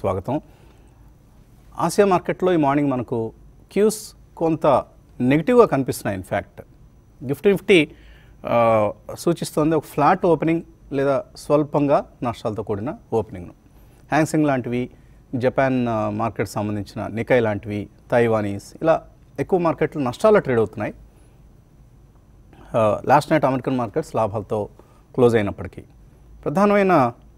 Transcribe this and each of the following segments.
స్వాగతం ఆసియా మార్కెట్లో ఈ మార్నింగ్ మనకు క్యూస్ కొంత నెగిటివ్గా కనిపిస్తున్నాయి ఇన్ఫ్యాక్ట్ గిఫ్ట్ నిఫ్టీ ఆ, సూచిస్తోంది ఒక ఫ్లాట్ ఓపెనింగ్ లేదా స్వల్పంగా నష్టాలతో కూడిన ఓపెనింగ్ను హ్యాంగ్సింగ్ లాంటివి జపాన్ ఆ, మార్కెట్ సంబంధించిన నికాయ్ లాంటివి తైవానీస్ ఇలా ఎక్కువ మార్కెట్లు నష్టాల్లో ట్రేడ్ అవుతున్నాయి లాస్ట్ నైట్ అమెరికన్ మార్కెట్స్ లాభాలతో క్లోజ్ అయినప్పటికీ ప్రధానమైన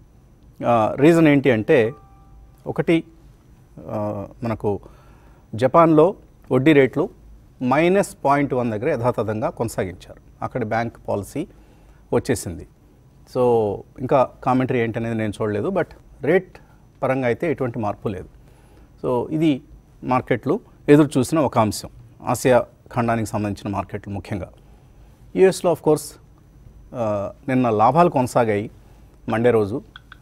రీజన్ ఏంటి అంటే ఒకటి ఆ, మనకు జపాన్లో వడ్డీ రేట్లు మైనస్ పాయింట్ వన్ దగ్గర యథాతథంగా కొనసాగించారు అక్కడ బ్యాంక్ పాలసీ వచ్చేసింది సో ఇంకా కామెంటరీ ఏంటనేది నేను చూడలేదు బట్ రేట్ పరంగా అయితే ఎటువంటి మార్పు లేదు సో ఇది మార్కెట్లు ఎదురు చూసిన ఒక అంశం ఆసియా ఖండానికి సంబంధించిన మార్కెట్లు ముఖ్యంగా యుఎస్లో ఆఫ్ కోర్స్ ఆ, నిన్న లాభాలు కొనసాగాయి మండే రోజు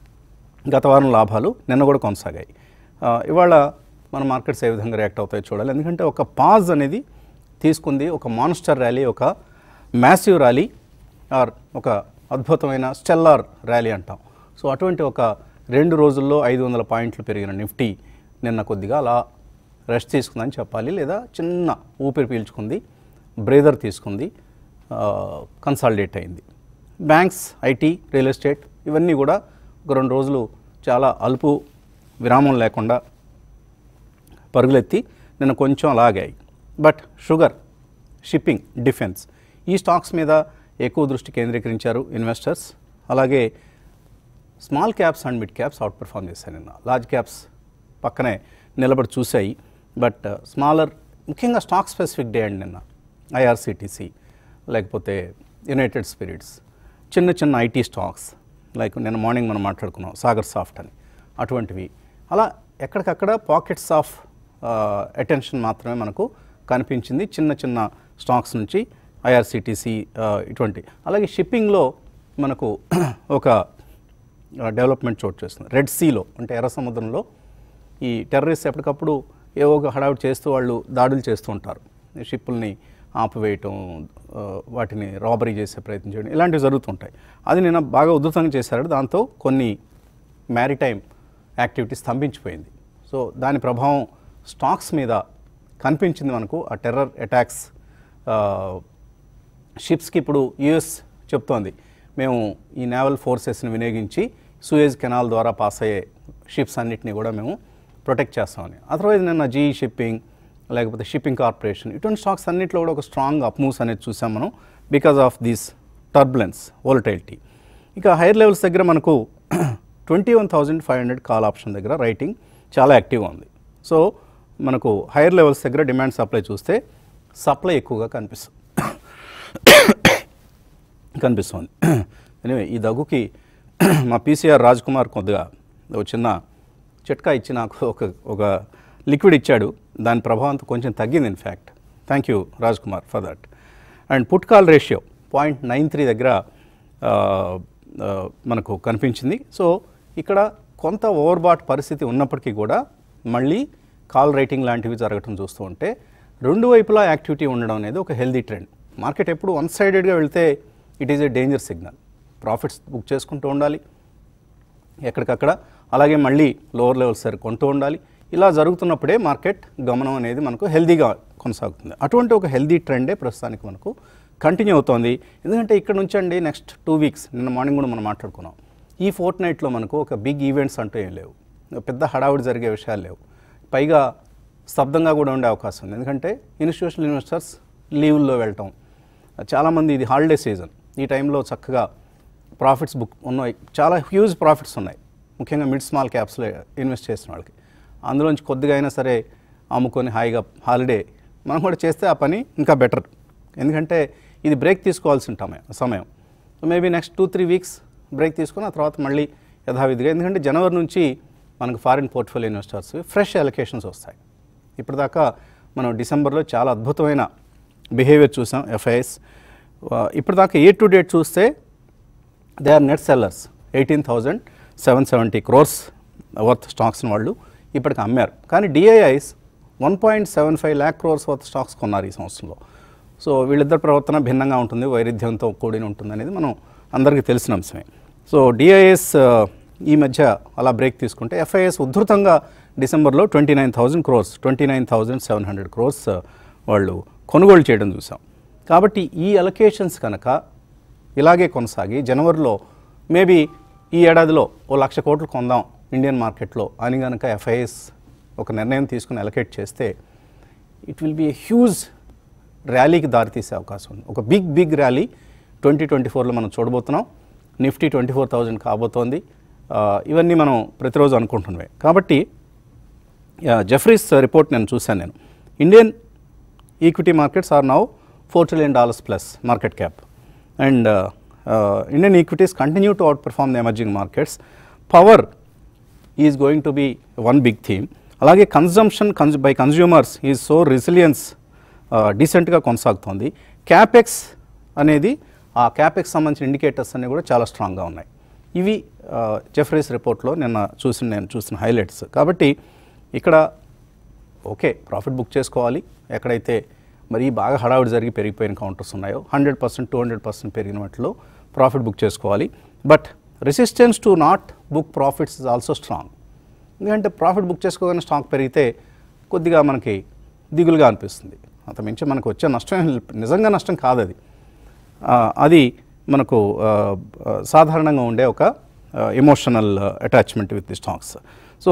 గత వారం లాభాలు నిన్న కూడా కొనసాగాయి ఆ, ఇవాళ మన మార్కెట్స్ ఏ విధంగా రియాక్ట్ అవుతాయో చూడాలి ఎందుకంటే ఒక పాజ్ అనేది తీసుకుంది ఒక మాన్స్టర్ ర్యాలీ ఒక మ్యాసివ్ ర్యాలీ ఆర్ ఒక అద్భుతమైన స్టెల్లార్ ర్యాలీ అంటాం సో అటువంటి ఒక రెండు రోజుల్లో ఐదు వందల పాయింట్లు పెరిగిన నిఫ్టీ నిన్న కొద్దిగా అలా రెస్ట్ తీసుకుందని చెప్పాలి లేదా చిన్న ఊపిరి పీల్చుకుంది బ్రేదర్ తీసుకుంది కన్సాలిడేట్ అయింది బ్యాంక్స్ ఐటీ రియల్ ఎస్టేట్ ఇవన్నీ కూడా ఒక రెండు రోజులు చాలా అలుపు విరామం లేకుండా పరుగులెత్తి నిన్న కొంచెం అలాగాయి బట్ షుగర్ షిప్పింగ్ డిఫెన్స్ ఈ స్టాక్స్ మీద ఎక్కువ దృష్టి కేంద్రీకరించారు ఇన్వెస్టర్స్ అలాగే small caps and mid caps outperform చేశాయి నిన్న లార్జ్ క్యాప్స్ పక్కనే నిలబడి చూశాయి బట్ స్మాలర్ ముఖ్యంగా స్టాక్ స్పెసిఫిక్ డే అండి నిన్న ఐఆర్సిటీసీ లేకపోతే యునైటెడ్ స్పిరిట్స్ చిన్న చిన్న ఐటీ స్టాక్స్ లైక్ నిన్న మార్నింగ్ మనం మాట్లాడుకున్నాం సాగర్ సాఫ్ట్ అని అటువంటివి అలా ఎక్కడికక్కడ పాకెట్స్ ఆఫ్ అటెన్షన్ మాత్రమే మనకు కనిపించింది చిన్న చిన్న స్టాక్స్ నుంచి ఐఆర్సిటీసీ ఇటువంటి అలాగే షిప్పింగ్లో మనకు ఒక డెవలప్మెంట్ చోటు చేస్తుంది రెడ్ సీలో అంటే ఎర్ర సముద్రంలో ఈ టెర్రరిస్ట్ ఎప్పటికప్పుడు ఏవో ఒక హడావుడి చేస్తూ వాళ్ళు దాడులు చేస్తూ ఉంటారు ఈ షిప్పుల్ని ఆపివేయటం ఆ, వాటిని రాబరీ చేసే ప్రయత్నం చేయడం ఇలాంటివి జరుగుతుంటాయి అది నేను బాగా ఉధృతంగా చేశారు దాంతో కొన్ని మ్యారిటైమ్ యాక్టివిటీ స్తంభించిపోయింది సో దాని ప్రభావం స్టాక్స్ మీద కనిపించింది మనకు ఆ టెర్రర్ అటాక్స్ షిప్స్కి ఇప్పుడు యుఎస్ చెప్తోంది మేము ఈ నేవల్ ఫోర్సెస్ని వినియోగించి సూయేజ్ కెనాల్ ద్వారా పాస్ అయ్యే షిప్స్ అన్నిటిని కూడా మేము ప్రొటెక్ట్ చేస్తామని అదర్వైజ్ నిన్న జీఈ షిప్పింగ్ లేకపోతే షిప్పింగ్ కార్పొరేషన్ ఇటువంటి స్టాక్స్ అన్నింటిలో కూడా ఒక స్ట్రాంగ్ అప్మూవ్స్ అనేది చూసాం మనం because of this turbulence volatility ఇక హైయర్ లెవెల్స్ దగ్గర మనకు twenty one thousand five hundred call option దగ్గర రైటింగ్ చాలా యాక్టివ్గా ఉంది సో మనకు హైయర్ లెవెల్స్ దగ్గర డిమాండ్ సప్లై చూస్తే సప్లై ఎక్కువగా కనిపిస్తుంది కనిపిస్తుంది ఎనివే ఈ దగ్గుకి మా పీసీఆర్ రాజ్ కుమార్ కొద్దిగా ఒక చిన్న చిట్కా ఇచ్చి నాకు ఒక ఒక లిక్విడ్ ఇచ్చాడు దాని ప్రభావంతో కొంచెం తగ్గింది in fact thank you Raj Kumar for that and put call ratio point nine three దగ్గర ఆ, ఆ, మనకు కనిపించింది సో ఇక్కడ కొంత ఓవర్బాట్ పరిస్థితి ఉన్నప్పటికీ కూడా మళ్ళీ కాల్ రైటింగ్ లాంటివి జరగటం చూస్తూ ఉంటే రెండు వైపులా యాక్టివిటీ ఉండడం అనేది ఒక హెల్దీ ట్రెండ్ మార్కెట్ ఎప్పుడు వన్ సైడెడ్గా వెళ్తే it is a danger signal profits book చేసుకుంటూ ఉండాలి ఎక్కడికక్కడ అలాగే మళ్ళీ లోవర్ లెవెల్స్ సరి కొంటూ ఉండాలి ఇలా జరుగుతున్నప్పుడే మార్కెట్ గమనం అనేది మనకు హెల్దీగా కొనసాగుతుంది అటువంటి ఒక హెల్దీ ట్రెండే ప్రస్తుతానికి మనకు కంటిన్యూ అవుతోంది ఎందుకంటే ఇక్కడ నుంచి అండి నెక్స్ట్ టూ వీక్స్ నిన్న మార్నింగ్ కూడా మనం మాట్లాడుకున్నాం ఈ ఫోర్ట్ నైట్లో మనకు ఒక బిగ్ ఈవెంట్స్ అంటూ ఏం లేవు పెద్ద హడావుడి జరిగే విషయాలు లేవు పైగా స్తబ్దంగా కూడా ఉండే అవకాశం ఉంది ఎందుకంటే ఇన్స్టిట్యూషనల్ ఇన్వెస్టర్స్ లీవుల్లో వెళ్ళటం చాలామంది ఇది హాలిడే సీజన్ ఈ టైంలో చక్కగా ప్రాఫిట్స్ బుక్ ఉన్నాయి చాలా హ్యూజ్ ప్రాఫిట్స్ ఉన్నాయి ముఖ్యంగా మిడ్ స్మాల్ క్యాప్స్లో ఇన్వెస్ట్ చేసిన వాళ్ళకి అందులోంచి కొద్దిగా అయినా సరే అమ్ముకొని హాయిగా హాలిడే మనం కూడా చేస్తే ఆ పని ఇంకా బెటర్ ఎందుకంటే ఇది బ్రేక్ తీసుకోవాల్సిన టమయం సమయం so maybe next two three weeks break తీసుకొని ఆ తర్వాత మళ్ళీ యథావిధిగా ఎందుకంటే జనవరి నుంచి మనకు foreign portfolio investors fresh allocations వస్తాయి ఇప్పటిదాకా మనం డిసెంబర్లో చాలా అద్భుతమైన బిహేవియర్ చూసాం ఎఫ్ఐఎస్ ఇప్పటిదాకా ఏ టు డేట్ చూస్తే they are net sellers eighteen thousand seven seventy crores worth స్టాక్స్ని వాళ్ళు ఇప్పటికి అమ్మారు కానీ DIIs one point seven five lakh crores worth stocks కొన్నారు ఈ సంవత్సరంలో సో వీళ్ళిద్దరి ప్రవర్తన భిన్నంగా ఉంటుంది వైరుధ్యంతో కూడిన ఉంటుంది అనేది మనం అందరికీ తెలిసిన అంశమే సో డిఐఎస్ ఈ మధ్య అలా బ్రేక్ తీసుకుంటే ఎఫ్ఐఎస్ ఉధృతంగా డిసెంబర్లో twenty nine thousand crores twenty nine thousand seven hundred crores వాళ్ళు కొనుగోలు చేయడం చూసాం కాబట్టి ఈ అలొకేషన్స్ కనుక ఇలాగే కొనసాగి జనవరిలో మేబీ ఈ ఏడాదిలో ఓ లక్ష కోట్లు కొందాం ఇండియన్ మార్కెట్లో అని కనుక ఎఫ్ఐఎస్ ఒక నిర్ణయం తీసుకుని అలొకేట్ చేస్తే it will be a huge ర్యాలీకి దారితీసే అవకాశం ఉంది ఒక big big rally twenty twenty ఫోర్లో మనం చూడబోతున్నాం నిఫ్టీ ట్వంటీ ఫోర్ థౌజండ్ కాబోతోంది ఆ, ఇవన్నీ మనం ప్రతిరోజు అనుకుంటున్నవే కాబట్టి జెఫ్రీస్ రిపోర్ట్ నేను చూశాను నేను Indian equity markets are now four trillion dollars plus market cap and Indian equities continue to outperform the emerging markets power is going to be one big theme అలాగే consumption cons by consumers is so resilience డీసెంట్గా కొనసాగుతోంది capex అనేది ఆ capex సంబంధించిన indicators అన్నీ కూడా చాలా స్ట్రాంగ్గా ఉన్నాయి ఇవి జెఫ్రీస్ రిపోర్ట్లో నిన్న చూసిన నేను చూసిన హైలైట్స్ కాబట్టి ఇక్కడ ఓకే ప్రాఫిట్ బుక్ చేసుకోవాలి ఎక్కడైతే మరి బాగా హడావిడి జరిగి పెరిగిపోయిన కౌంటర్స్ ఉన్నాయో hundred percent two hundred percent పెరిగిన వాటిలో ప్రాఫిట్ బుక్ చేసుకోవాలి but resistance to not book profits is also strong ఎందుకంటే ప్రాఫిట్ బుక్ చేసుకోగానే స్టాక్ పెరిగితే కొద్దిగా మనకి దిగులుగా అనిపిస్తుంది అంత మించి మనకు వచ్చే నష్టం ఏం లే- నిజంగా నష్టం కాదు అది ఆ, అది మనకు ఆ, ఆ, సాధారణంగా ఉండే ఒక emotional attachment with the stocks so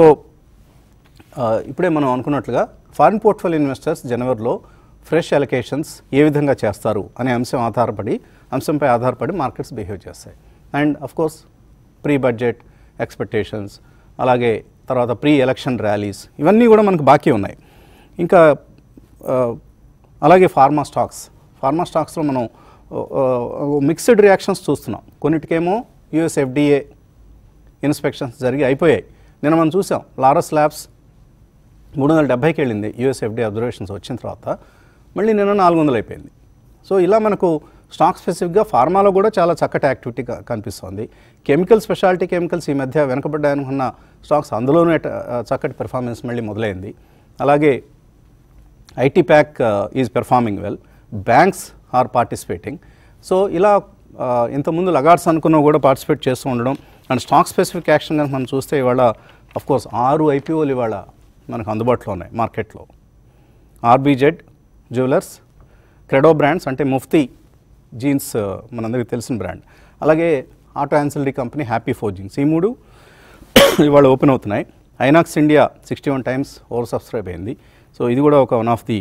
ఆ, ఇప్పుడే మనం అనుకున్నట్లుగా ఫారిన్ పోర్ట్ఫోలియో ఇన్వెస్టర్స్ జనవరిలో ఫ్రెష్ అలొకేషన్స్ ఏ విధంగా చేస్తారు అనే అంశం ఆధారపడి అంశంపై ఆధారపడి మార్కెట్స్ బిహేవ్ చేస్తాయి and of course pre budget expectations అలాగే తర్వాత ప్రీ ఎలక్షన్ ర్యాలీస్ ఇవన్నీ కూడా మనకు బాకీ ఉన్నాయి ఇంకా ఆ, అలాగే ఫార్మా స్టాక్స్ ఫార్మా స్టాక్స్లో మనం మిక్స్డ్ రియాక్షన్స్ చూస్తున్నాం కొన్నిటికేమో యుఎస్ ఎఫ్డిఏ ఇన్స్పెక్షన్స్ జరిగి అయిపోయాయి నిన్న మనం చూసాం లారస్ ల్యాబ్స్ మూడు వందల డెబ్బైకి వెళ్ళింది యూఎస్ఎఫ్డి అబ్జర్వేషన్స్ వచ్చిన తర్వాత మళ్ళీ నిన్న నాలుగు వందలు అయిపోయింది సో ఇలా మనకు స్టాక్ స్పెసిఫిక్గా ఫార్మాలో కూడా చాలా చక్కటి యాక్టివిటీ క- కనిపిస్తోంది కెమికల్ స్పెషాలిటీ కెమికల్స్ ఈ మధ్య వెనకబడ్డాయనుకున్న స్టాక్స్ అందులోనూ ఎట- ఆ, చక్కటి పెర్ఫార్మెన్స్ మళ్ళీ మొదలైంది అలాగే IT pack is performing well banks are participating so ఇలా ఆ, ఇంతకుముందు లగార్డ్స్ అనుకున్న కూడా పార్టిసిపేట్ చేస్తూ ఉండడం అండ్ స్టాక్ స్పెసిఫిక్ యాక్షన్ కనుక మనం చూస్తే ఇవాళ అఫ్ కోర్స్ ఆరు ఐపీఓలు ఇవాళ మనకు అందుబాటులో ఉన్నాయి మార్కెట్లో ఆర్బీజెడ్ జ్యువెలర్స్ క్రెడో బ్రాండ్స్ అంటే ముఫ్తీ జీన్స్ ఆ, మనందరికీ తెలిసిన బ్రాండ్ అలాగే auto ancillary company happy forgings ఈ మూడు ఇవాళ ఓపెన్ అవుతున్నాయి Inox India sixty one times oversubscribe అయింది సో ఇది కూడా ఒక one of the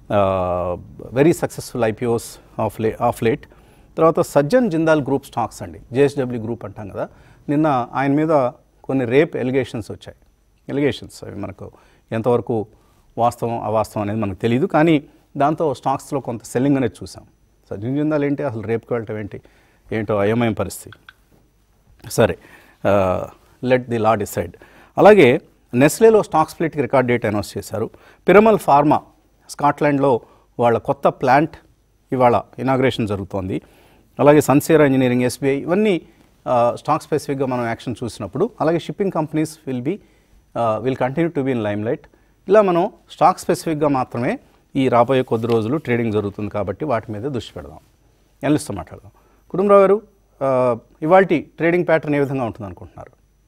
very successful IPOs of la of late తర్వాత సజ్జన్ జిందాల్ గ్రూప్ స్టాక్స్ అండి జేఎస్డబ్ల్యూ గ్రూప్ అంటాం కదా నిన్న ఆయన మీద కొన్ని రేప్ ఎలిగేషన్స్ వచ్చాయి ఎలిగేషన్స్ అవి మనకు ఎంతవరకు వాస్తవం అవాస్తవం అనేది మనకు తెలియదు కానీ దాంతో స్టాక్స్లో కొంత సెల్లింగ్ అనేది చూసాం సజ్జన్ జిందాల్ ఏంటి అసలు రేపుకి వెళ్ళటం ఏంటి ఏంటో అయోమయం పరిస్థితి సరే లెట్ ది లా డిసైడ్ అలాగే నెస్లేలో స్టాక్ స్ప్లిట్కి రికార్డ్ డేట్ అనౌన్స్ చేశారు పిరమల్ ఫార్మా స్కాట్లాండ్లో వాళ్ళ కొత్త ప్లాంట్ ఇవాళ ఇనాగ్రేషన్ జరుగుతోంది అలాగే సన్సేర్ ఇంజనీరింగ్ ఎస్బీఐ ఇవన్నీ స్టాక్ స్పెసిఫిక్గా మనం యాక్షన్ చూసినప్పుడు అలాగే shipping companies will be will continue to be in limelight ఇలా మనం స్టాక్ స్పెసిఫిక్గా మాత్రమే ఈ రాబోయే కొద్ది రోజులు ట్రేడింగ్ జరుగుతుంది కాబట్టి వాటి మీద దృష్టి పెడదాం ఎనలిస్ట్తో మాట్లాడదాం కుటుంబరావు గారు ఇవాళ ట్రేడింగ్ ప్యాటర్న్ ఏ విధంగా ఉంటుంది అనుకుంటున్నారు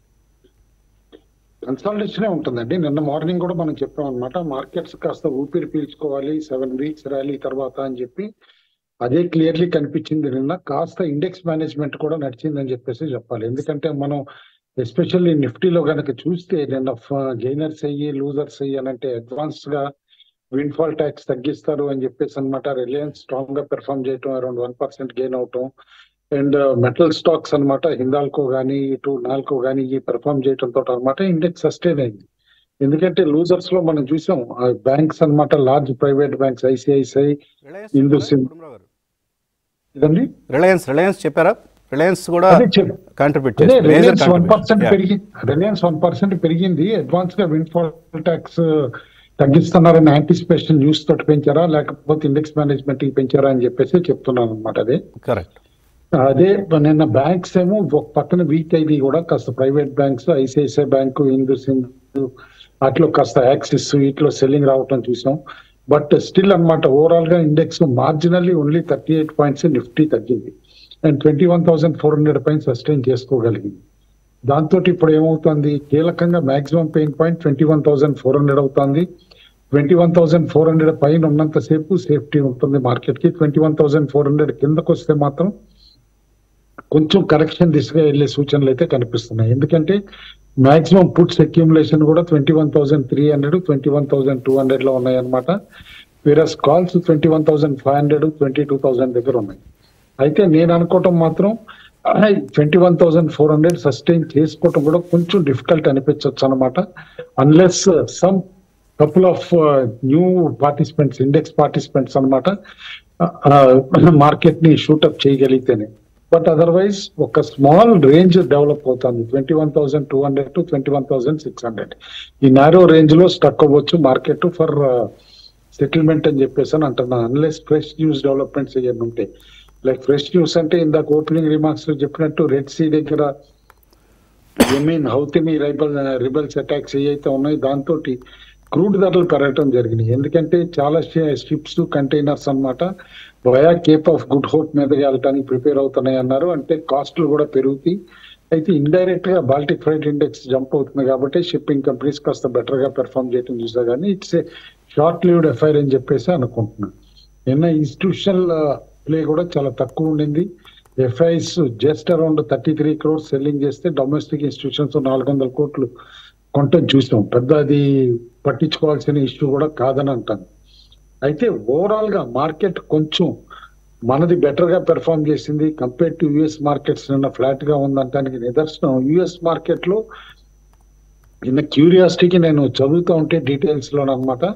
కన్సల్టేషనే ఉంటుందండి నిన్న మార్నింగ్ కూడా మనం చెప్పాం అనమాట మార్కెట్స్ కాస్త ఊపిరి పీల్చుకోవాలి సెవెన్ వీక్స్ ర్యాలీ తర్వాత అని చెప్పి అదే క్లియర్లీ కనిపించింది నిన్న కాస్త ఇండెక్స్ మేనేజ్మెంట్ కూడా నడిచిందని చెప్పేసి చెప్పాలి ఎందుకంటే మనం ఎస్పెషల్లీ నిఫ్టీలో కనుక చూస్తే నిన్న గెయినర్స్ అయ్యి లూజర్స్ అయ్యి అని అంటే అడ్వాన్స్ గా విండ్ఫాల్ ట్యాక్స్ తగ్గిస్తారు అని చెప్పేసి అనమాట రిలయన్స్ స్ట్రాంగ్ గా పెర్ఫామ్ చేయటం అరౌండ్ వన్ పర్సెంట్ గెయిన్ అవటం అండ్ మెటల్ స్టాక్స్ అన్నమాట హిందాల్కో కానీ ఇటు నాల్కో కానీ ఈ పెర్ఫామ్ చేయడంతో అనమాట ఇండెక్స్ సస్టైన్ అయింది ఎందుకంటే లూజర్స్ లో మనం చూసాం బ్యాంక్స్ అన్నమాట లార్జ్ ప్రైవేట్ బ్యాంక్స్ ఐసిఐసిఐ ఇందు సిం- ఇదండి రిలయన్స్ రిలయన్స్ చెప్పారా రిలయన్స్ కూడా అదే చెప్పు. కాంట్రిబ్యూట్ అదే చేసింది మేజర్ రిలయన్స్ వన్ పర్సెంట్ పెరిగి రిలయన్స్ వన్ పర్సెంట్ పెరిగింది అడ్వాన్స్ గా విండ్ఫాల్ ట్యాక్స్ తగ్గిస్తున్నారని యాంటిసిపేషన్ న్యూస్ తోటి పెంచారా లేకపోతే ఇండెక్స్ మేనేజ్మెంట్ పెంచారా అని చెప్పేసి చెప్తున్నాను అనమాట అదే కరెక్ట్ అదే నిన్న బ్యాంక్స్ ఏమో ఒక పక్కన వీక్ అయింది కూడా కాస్త ప్రైవేట్ బ్యాంక్స్ ఐసిఐసిఐ బ్యాంకు హిందూ సింధు అట్లా కాస్త యాక్సిస్ వీటిలో సెల్లింగ్ రావటం చూసాం బట్ స్టిల్ అన్నమాట ఓవరాల్ గా index marginally only thirty eight points Nifty తగ్గింది and twenty one thousand four hundred points sustain చేసుకోగలిగింది దాంతో ఇప్పుడు ఏమవుతుంది కీలకంగా maximum pain point twenty one thousand four hundred అవుతుంది twenty one thousand four hundred పైన ఉన్నంత సేపు సేఫ్టీ ఉంటుంది మార్కెట్ కి twenty one thousand four hundred కిందకు వస్తే మాత్రం కొంచెం కరెక్షన్ దిశగా వెళ్లే సూచనలు అయితే కనిపిస్తున్నాయి ఎందుకంటే మాక్సిమం పుట్స్ అక్యూములేషన్ కూడా twenty one thousand three hundred twenty one thousand two hundred లో ఉన్నాయి అనమాట whereas calls twenty one thousand five hundred twenty two thousand దగ్గర ఉన్నాయి అయితే నేను అనుకోవటం మాత్రం twenty one thousand four hundred sustain చేసుకోవటం కూడా కొంచెం డిఫికల్ట్ అనిపించవచ్చు అనమాట unless some couple of new participants index participants అనమాట మార్కెట్ ని షూటప్ చేయగలిగితేనే బట్ అదర్వైజ్ ఒక స్మాల్ రేంజ్ డెవలప్ అవుతుంది twenty one thousand two hundred to twenty one thousand six hundred ఈ నారో రేంజ్ లో స్టక్ అవ్వచ్చు మార్కెట్ ఫర్ సెటిల్మెంట్ అని చెప్పేసి అని అంటున్నాను అన్లెస్ ఫ్రెష్ న్యూస్ డెవలప్మెంట్స్ ఏమైనా ఉంటాయి లైక్ ఫ్రెష్ న్యూస్ అంటే ఇందాక ఓపెనింగ్ రిమార్క్స్ లో చెప్పినట్టు రెడ్ సీ దగ్గర యమీన్ హౌతిమి రైబల్ రిబల్స్ అటాక్స్ ఏవైతే ఉన్నాయో దాంతో క్రూడ్ ధరలు పెరగటం జరిగినాయి ఎందుకంటే చాలా షిప్స్ కంటైనర్స్ అన్నమాట via Cape of Good Hope మీదకి వెళ్ళడానికి ప్రిపేర్ అవుతున్నాయి అన్నారు అంటే కాస్ట్లు కూడా పెరుగుతాయి అయితే ఇండైరెక్ట్ గా బాల్టిక్ ఫ్రైట్ ఇండెక్స్ జంప్ అవుతుంది కాబట్టి షిప్పింగ్ కంపెనీస్ కాస్త బెటర్ గా పెర్ఫామ్ చేయడం చూసా కానీ it's a short lived affair అని చెప్పేసి అనుకుంటున్నాను నిన్న ఇన్స్టిట్యూషనల్ ప్లే కూడా చాలా తక్కువ ఉండింది FIIs just around thirty three crores selling చేస్తే డొమెస్టిక్ ఇన్స్టిట్యూషన్స్ నాలుగు వందల కోట్లు కొంట చూసాం పెద్ద అది పట్టించుకోవాల్సిన ఇష్యూ కూడా కాదని అంటాను అయితే ఓవరాల్ గా మార్కెట్ కొంచెం మనది బెటర్ గా పెర్ఫామ్ చేసింది కంపేర్ టు యుఎస్ మార్కెట్స్ నిన్న ఫ్లాట్ గా ఉందంటానికి నిదర్శనం యుఎస్ మార్కెట్ లో నిన్న క్యూరియాసిటీకి నేను చదువుతూ ఉంటే డీటెయిల్స్ లో అనమాట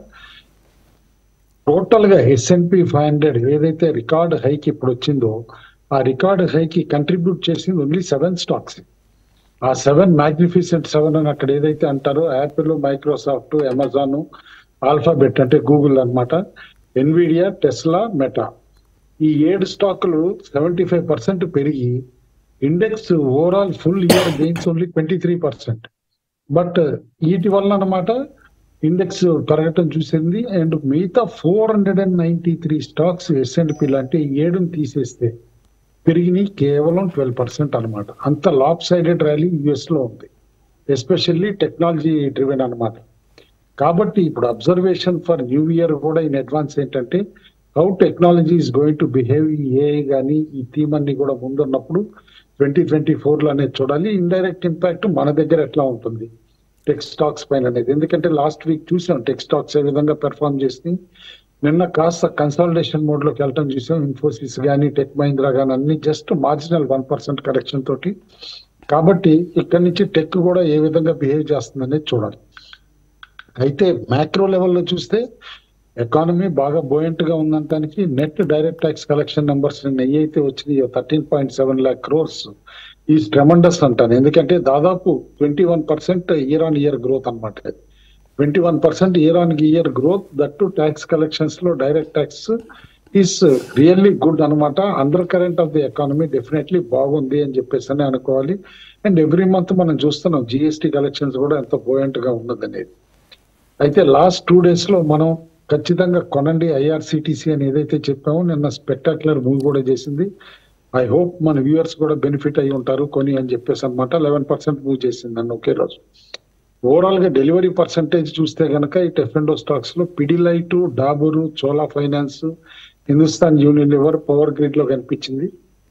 టోటల్ గా ఎస్ఎన్పి ఫైవ్ హండ్రెడ్ ఏదైతే రికార్డ్ హైక్ ఇప్పుడు వచ్చిందో ఆ రికార్డ్ హైకి కంట్రిబ్యూట్ చేసింది ఓన్లీ సెవెన్ స్టాక్స్ ఆ సెవెన్ మ్యాగ్నిఫిసెంట్ సెవెన్ అని అక్కడ ఏదైతే అంటారో యాపిల్ మైక్రోసాఫ్ట్ అమెజాన్ ఆల్ఫాబెట్ అంటే గూగుల్ అన్నమాట ఎన్విడియా టెస్లా మెటా ఈ ఏడు స్టాకులు సెవెంటీ ఫైవ్ పర్సెంట్ పెరిగి index overall full year gains only twenty three percent but వీటి వల్ల అనమాట ఇండెక్స్ పెరగటం చూసింది అండ్ మిగతా four hundred and ninety three stocks ఎస్ఎండ్పి లాంటి ఏడుని తీసేస్తే పెరిగినాయి కేవలం ట్వెల్వ్ పర్సెంట్ అనమాట అంత లాప్ సైడెడ్ ర్యాలీ యుఎస్ లో ఉంది ఎస్పెషల్లీ టెక్నాలజీ డ్రివెన్ అనమాట కాబట్టి ఇప్పుడు అబ్జర్వేషన్ ఫర్ న్యూ ఇయర్ కూడా ఇన్ అడ్వాన్స్ ఏంటంటే how technology is going to behave a కానీ ఈ థీమ్ అన్ని కూడా ముందున్నప్పుడు ట్వంటీ ట్వంటీ ఫోర్ లో అనేది చూడాలి ఇండైరెక్ట్ ఇంపాక్ట్ మన దగ్గర ఎట్లా ఉంటుంది టెక్ స్టాక్స్ పైన అనేది ఎందుకంటే లాస్ట్ వీక్ చూసాం టెక్ స్టాక్స్ ఏ విధంగా పెర్ఫామ్ చేసి నిన్న కాస్త కన్సాలిడేషన్ మోడ్ లోకి వెళ్ళటం చూసాం ఇన్ఫోసిస్ కానీ టెక్ మహీంద్రా కానీ అన్ని just marginal one percent correction తోటి కాబట్టి ఇక్కడ నుంచి టెక్ కూడా ఏ విధంగా బిహేవ్ చేస్తుంది అనేది చూడాలి అయితే మ్యాక్రో లెవెల్లో చూస్తే ఎకానమీ బాగా బోయంట్ గా ఉన్నంతానికి net direct tax collection numbers నిన్న ఏ అయితే వచ్చినాయో thirteen point seven lakh crores ఈ ట్రెమండస్ అంటాను ఎందుకంటే దాదాపు twenty one percent year on year growth అనమాట twenty one percent year on year growth that too tax collections లో direct tax is really good అనమాట undercurrent of the economy definitely బాగుంది అని చెప్పేసి అని అనుకోవాలి అండ్ ఎవ్రీ మంత్ మనం చూస్తున్నాం జిఎస్టీ కలెక్షన్స్ కూడా ఎంత బోయంట్ గా ఉన్నది అనేది అయితే లాస్ట్ టూ డేస్ లో మనం ఖచ్చితంగా కొనండి ఐఆర్సిటిసి అని ఏదైతే చెప్పామో నిన్న స్పెక్టాక్యులర్ మూవ్ కూడా చేసింది ఐ హోప్ మన వ్యూవర్స్ కూడా బెనిఫిట్ అయి ఉంటారు కొని అని చెప్పేసి అనమాట లెవెన్ పర్సెంట్ మూవ్ చేసింది నన్ను ఒకే రోజు ఓవరాల్ గా డెలివరీ పర్సంటేజ్ చూస్తే గనక ఈ టెఫెండో స్టాక్స్ లో Pidilite Dabur Chola finance Hindustan Unilever power grid లో కనిపించింది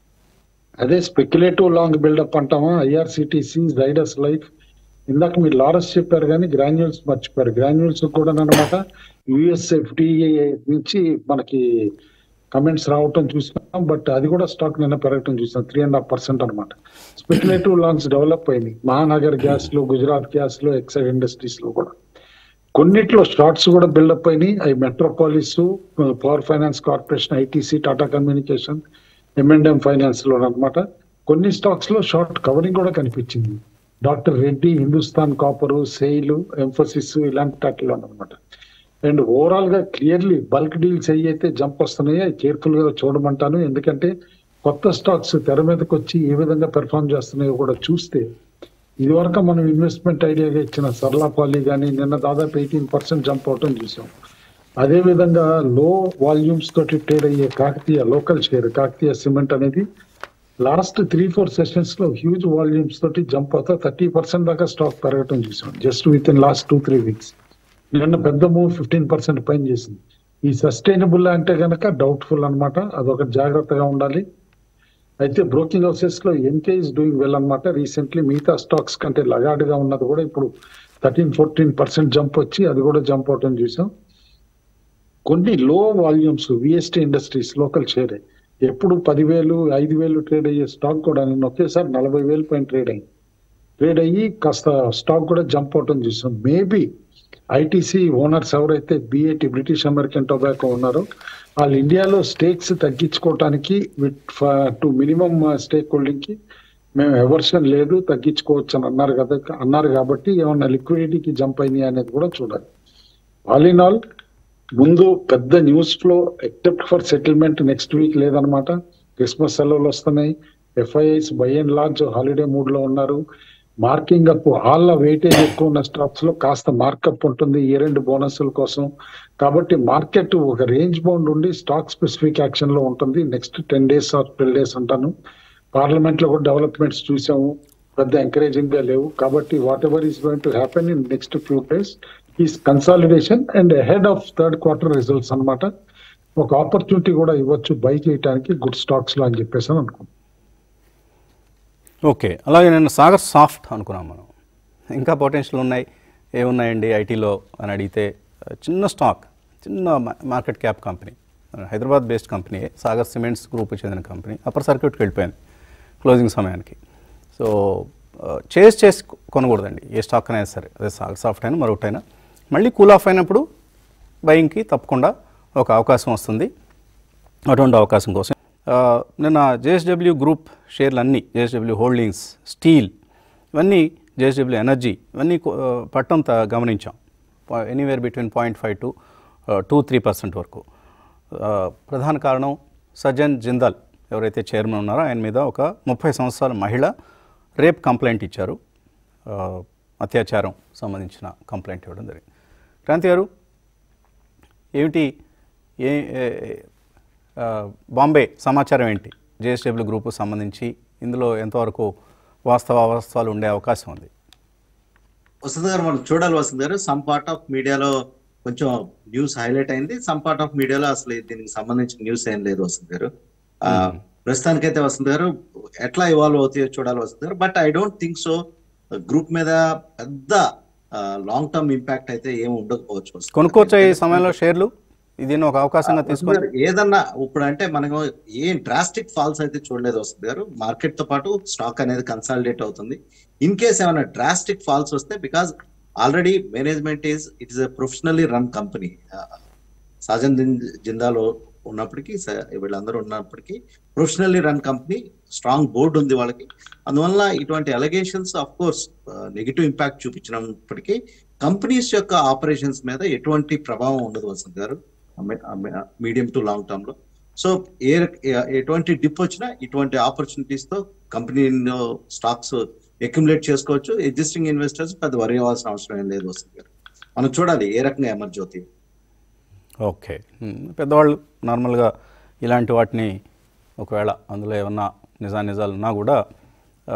అదే స్పెక్యులేటివ్ లాంగ్ బిల్డప్ అంటామా ఐఆర్సిటిసి జైడస్ లైఫ్ ఇందాక మీరు లారస్ చెప్పారు కానీ గ్రాన్యూల్స్ మర్చిపోయారు గ్రాన్యూల్స్ కూడా అనమాట యుఎస్ఎఫ్డిఏ నుంచి మనకి కమెంట్స్ రావటం చూసాం బట్ అది కూడా స్టాక్ నిన్న పెరగటం చూసాం త్రీ అండ్ హాఫ్ పర్సెంట్ అనమాట స్పెక్యులేటివ్ లాంగ్స్ డెవలప్ అయింది మహానగర్ గ్యాస్ లో గుజరాత్ గ్యాస్ లో ఎక్సైడ్ ఇండస్ట్రీస్ లో కూడా కొన్నిట్లో షార్ట్స్ కూడా బిల్డప్ అయినాయి అవి Metropolis power finance corporation ITC Tata communication M and M finance లో అనమాట కొన్ని స్టాక్స్ లో షార్ట్ కవరింగ్ కూడా కనిపించింది doctor Reddy Hindustan copper SAIL Mphasis ఇలాంటి వాటిలో అనమాట అండ్ ఓవరాల్ గా క్లియర్లీ బల్క్ డీల్స్ అయితే జంప్ వస్తున్నాయో కేర్ఫుల్ గా చూడమంటాను ఎందుకంటే కొత్త స్టాక్స్ తెర మీదకి వచ్చి ఏ విధంగా పెర్ఫామ్ చేస్తున్నాయో కూడా చూస్తే ఇది వరకు మనం ఇన్వెస్ట్మెంట్ ఐడియాగా ఇచ్చిన సర్లా పాలి కానీ నిన్న దాదాపు ఎయిటీన్ పర్సెంట్ జంప్ అవటం చూసాం అదే విధంగా లో వాల్యూమ్స్ తోటి ట్రేడ్ అయ్యే Kakatiya local share Kakatiya cement అనేది లాస్ట్ త్రీ ఫోర్ సెషన్స్ లో హ్యూజ్ వాల్యూమ్స్ తోటి జంప్ అవుతా థర్టీ పర్సెంట్ దాకా స్టాక్ పెరగటం చూసాం just with in last two three weeks నిన్న పెద్ద మూవ్ ఫిఫ్టీన్ పర్సెంట్ పైన చేసింది ఈ సస్టైనబుల్ అంటే గనక డౌట్ఫుల్ అన్నమాట అదొక జాగ్రత్తగా ఉండాలి అయితే బ్రోకింగ్ హౌసెస్ లో ఎంకే ఇస్ డూయింగ్ వెల్ అనమాట రీసెంట్లీ మిగతా స్టాక్స్ కంటే లగాడుగా ఉన్నది కూడా ఇప్పుడు థర్టీన్ ఫోర్టీన్ పర్సెంట్ జంప్ వచ్చి అది కూడా జంప్ అవటం చూసాం కొన్ని లో volumes VST industries local share ఎప్పుడు పదివేలు ఐదు వేలు ట్రేడ్ అయ్యే స్టాక్ కూడా నిన్న ఒకేసారి నలభై వేలు పైన ట్రేడ్ అయ్యింది ట్రేడ్ అయ్యి కాస్త స్టాక్ కూడా జంప్ అవటం చూసాం మేబీ ఐటీసీ ఓనర్స్ ఎవరైతే బిఏటి బ్రిటిష్ అమెరికన్ టొబాకో ఉన్నారో వాళ్ళు ఇండియాలో స్టేక్స్ తగ్గించుకోవటానికి with to minimum stake holding కి మేము ఎవర్షన్ లేదు తగ్గించుకోవచ్చు అని అన్నారు కదా అన్నారు కాబట్టి ఏమన్నా లిక్విడిటీకి జంప్ అయింది అనేది కూడా చూడాలి ఆల్ ఇన్ ఆల్ ముందు పెద్ద news flow except for settlement next week లేదనమాట క్రిస్మస్ సెలవులు వస్తున్నాయి FIIs by and large holiday mood లో ఉన్నారు మార్కింగ్ అప్ ఆళ్ళ వెయిటేజ్ ఎక్కువ ఉన్న స్టాక్స్ లో కాస్త మార్కప్ ఉంటుంది ఈ రెండు బోనస్ల కోసం కాబట్టి మార్కెట్ ఒక రేంజ్ బౌండ్ ఉండి స్టాక్ స్పెసిఫిక్ యాక్షన్ లో ఉంటుంది next ten days or twelve days అంటాను పార్లమెంట్ లో కూడా డెవలప్మెంట్స్ చూసాము పెద్ద ఎంకరేజింగ్ గా లేవు కాబట్టి whatever is going to happen in next few days is consolidation and head of third quarter results అన్నమాట ఒక ఆపర్చునిటీ కూడా ఇవ్వచ్చు బై చేయడానికి గుడ్ స్టాక్స్ లో అని చెప్పేసి అని అనుకుంటున్నాను ఓకే అలాగే నేను సాగర్ సాఫ్ట్ అనుకున్నాం మనం ఇంకా పొటెన్షియల్ ఉన్నాయి ఏమున్నాయండి ఐటీలో అని అడిగితే ఆ, చిన్న స్టాక్ చిన్న మా- market cap company Hyderabad based company Sagar cements group చెందిన కంపెనీ అప్పర్ సర్క్యూట్కి వెళ్ళిపోయింది క్లోజింగ్ సమయానికి సో ఆ, చేసి చేసి కొనకూడదండి ఏ స్టాక్ అయినా సరే అదే సాగర్ సాఫ్ట్ అయినా మరొకటైనా మళ్ళీ కూల్ ఆఫ్ అయినప్పుడు బయింగ్కి తప్పకుండా ఒక అవకాశం వస్తుంది అటువంటి అవకాశం కోసం ఆ, నిన్న జేఎస్డబ్ల్యూ గ్రూప్ షేర్లు అన్నీ జేఎస్డబ్ల్యూ హోల్డింగ్స్ స్టీల్ ఇవన్నీ జేఎస్డబ్ల్యూ ఎనర్జీ ఇవన్నీ కొ- ఆ, పట్టం త- గమనించాం anywhere between point five to two three percent వరకు ఆ, ప్రధాన కారణం సజ్జన్ జిందాల్ ఎవరైతే చైర్మన్ ఉన్నారో ఆయన మీద ఒక ముప్పై సంవత్సరాల మహిళ రేప్ కంప్లైంట్ ఇచ్చారు ఆ, అత్యాచారం సంబంధించిన కంప్లైంట్ ఇవ్వడం జరిగింది క్రాంతి గారు ఏమిటి ఏ ఏ- ఆ, బాంబే సమాచారం ఏంటి జేఎస్డబ్ల్యూ గ్రూపు సంబంధించి ఇందులో ఎంతవరకు వాస్తవ అవాస్తవాలు ఉండే అవకాశం ఉంది వసంత్ గారు మనం చూడాలి వసంత్ గారు సమ్ పార్ట్ ఆఫ్ మీడియాలో కొంచెం న్యూస్ హైలైట్ అయింది సమ్ పార్ట్ ఆఫ్ మీడియాలో అసలు దీనికి సంబంధించిన న్యూస్ ఏం లేదు వసంత్ గారు ఆ, ప్రస్తుతానికైతే వసంత్ గారు ఎట్లా ఇవాల్వ్ అవుతాయో చూడాలి వసంత్ గారు but I don't think so group మీద పెద్ద లాంగ్ టర్మ్ ఇంపాక్ట్ అయితే ఏమి ఉండకపోవచ్చు వసంత్ గారు. కొనుక్కోవచ్చా ఈ సమయంలో షేర్లు ఇది ఒక అవకాశంగా వసంత్ తీసుకొని గారు, ఏదన్నా ఇప్పుడు అంటే మనకు ఏం డ్రాస్టిక్ ఫాల్స్ అయితే చూడలేదు వస్తుంది గారు మార్కెట్ తో పాటు స్టాక్ అనేది కన్సాలిడేట్ అవుతుంది ఇన్ కేస్ ఏమైనా డ్రాస్టిక్ ఫాల్స్ వస్తే because already management is it is a professionally run company Sajjan జిందాలో ఉన్నప్పటికీ స- వీళ్ళందరూ ఉన్నప్పటికీ professionally run company strong board ఉంది వాళ్ళకి అందువల్ల ఇటువంటి allegations of course negative impact చూపించినప్పటికీ కంపెనీస్ యొక్క ఆపరేషన్స్ మీద ఎటువంటి ప్రభావం ఉండదు వసంత్ గారు మీడియం టు లాంగ్ టర్మ్ లో సో ఏ ఏ- ఎటువంటి డిప్ వచ్చినా ఇటువంటి ఆపర్చునిటీస్ తో కంపెనీ స్టాక్స్ అక్యుములేట్ చేసుకోవచ్చు ఎగ్జిస్టింగ్ ఇన్వెస్టర్స్ పెద్ద వరి అవ్వాల్సిన అవసరం ఏం లేదు వస్తుంది గారు మనం చూడాలి ఏ రకంగా ఎమర్జ్ అవుతాయి ఓకే ఉమ్, పెద్దవాళ్ళు నార్మల్గా ఇలాంటి వాటిని ఒకవేళ అందులో ఏమన్నా నిజా నిజాలు ఉన్నా కూడా ఆ,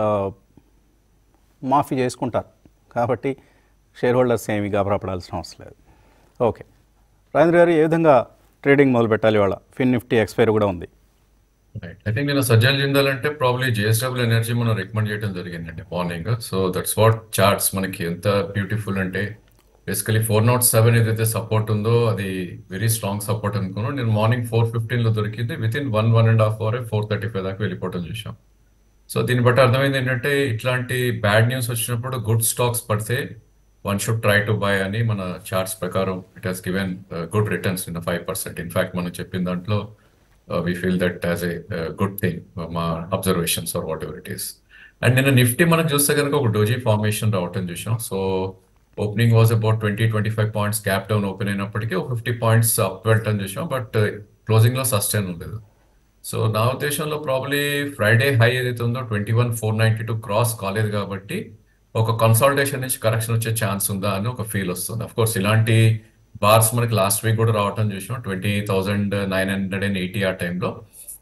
మాఫీ చేసుకుంటారు కాబట్టి షేర్ హోల్డర్స్ ఏమి గాబరాపడాల్సిన అవసరం లేదు ఓకే రాజేంద్ర గారు ఏ విధంగా ట్రేడింగ్ మొదలు పెట్టాలి వాళ్ళ ఫిన్ నిఫ్టీ ఎక్స్పైర్ కూడా ఉంది రైట్ ఐ థింక్ నేను సజ్జన్ జిందాల్ అంటే ప్రాబ్లీ జేఎస్డబ్ల్యూ ఎనర్జీ మనం రికమెండ్ చేయడం జరిగిందండి morning so that's what charts మనకి ఎంత బ్యూటిఫుల్ అంటే బేసికలీ ఫోర్ నాట్ సెవెన్ ఏదైతే సపోర్ట్ ఉందో అది వెరీ స్ట్రాంగ్ సపోర్ట్ అనుకున్నాను నేను మార్నింగ్ ఫోర్ ఫిఫ్టీన్ లో దొరికింది with in one one and half hour four thirty five దాకా వెళ్ళిపోవడం చూసాం సో దీన్ని బట్టి అర్థమైంది ఏంటంటే ఇట్లాంటి బ్యాడ్ న్యూస్ వచ్చినప్పుడు గుడ్ స్టాక్స్ పడితే one should try to buy అని మన చార్ట్స్ ప్రకారం it has given good returns in five percent in fact మనం చెప్పిన దాంట్లో we feel that as a good thing మా observations are whatever it is and నిన్న నిఫ్టీ మనం చూస్తే కనుక ఒక డోజీ ఫార్మేషన్ రావటం చూసాం so opening was about twenty twenty five points gap down open అయినప్పటికీ ఒక ఫిఫ్టీ పాయింట్స్ అప్ వెళ్ళటం చూసాం బట్ క్లోజింగ్ లో సస్టైన్ ఉండదు సో నా ఉద్దేశంలో ప్రాబ్లీ ఫ్రైడే హై ఏదైతే ఉందో twenty one four ninety two cross కాలేదు కాబట్టి ఒక కన్సాలిడేషన్ నుంచి కరెక్షన్ వచ్చే ఛాన్స్ ఉందా అని ఒక ఫీల్ వస్తుంది అఫ్ కోర్స్ ఇలాంటి బార్స్ మనకి లాస్ట్ వీక్ కూడా రావటం చూసాం twenty thousand nine hundred and eighty ఆ టైంలో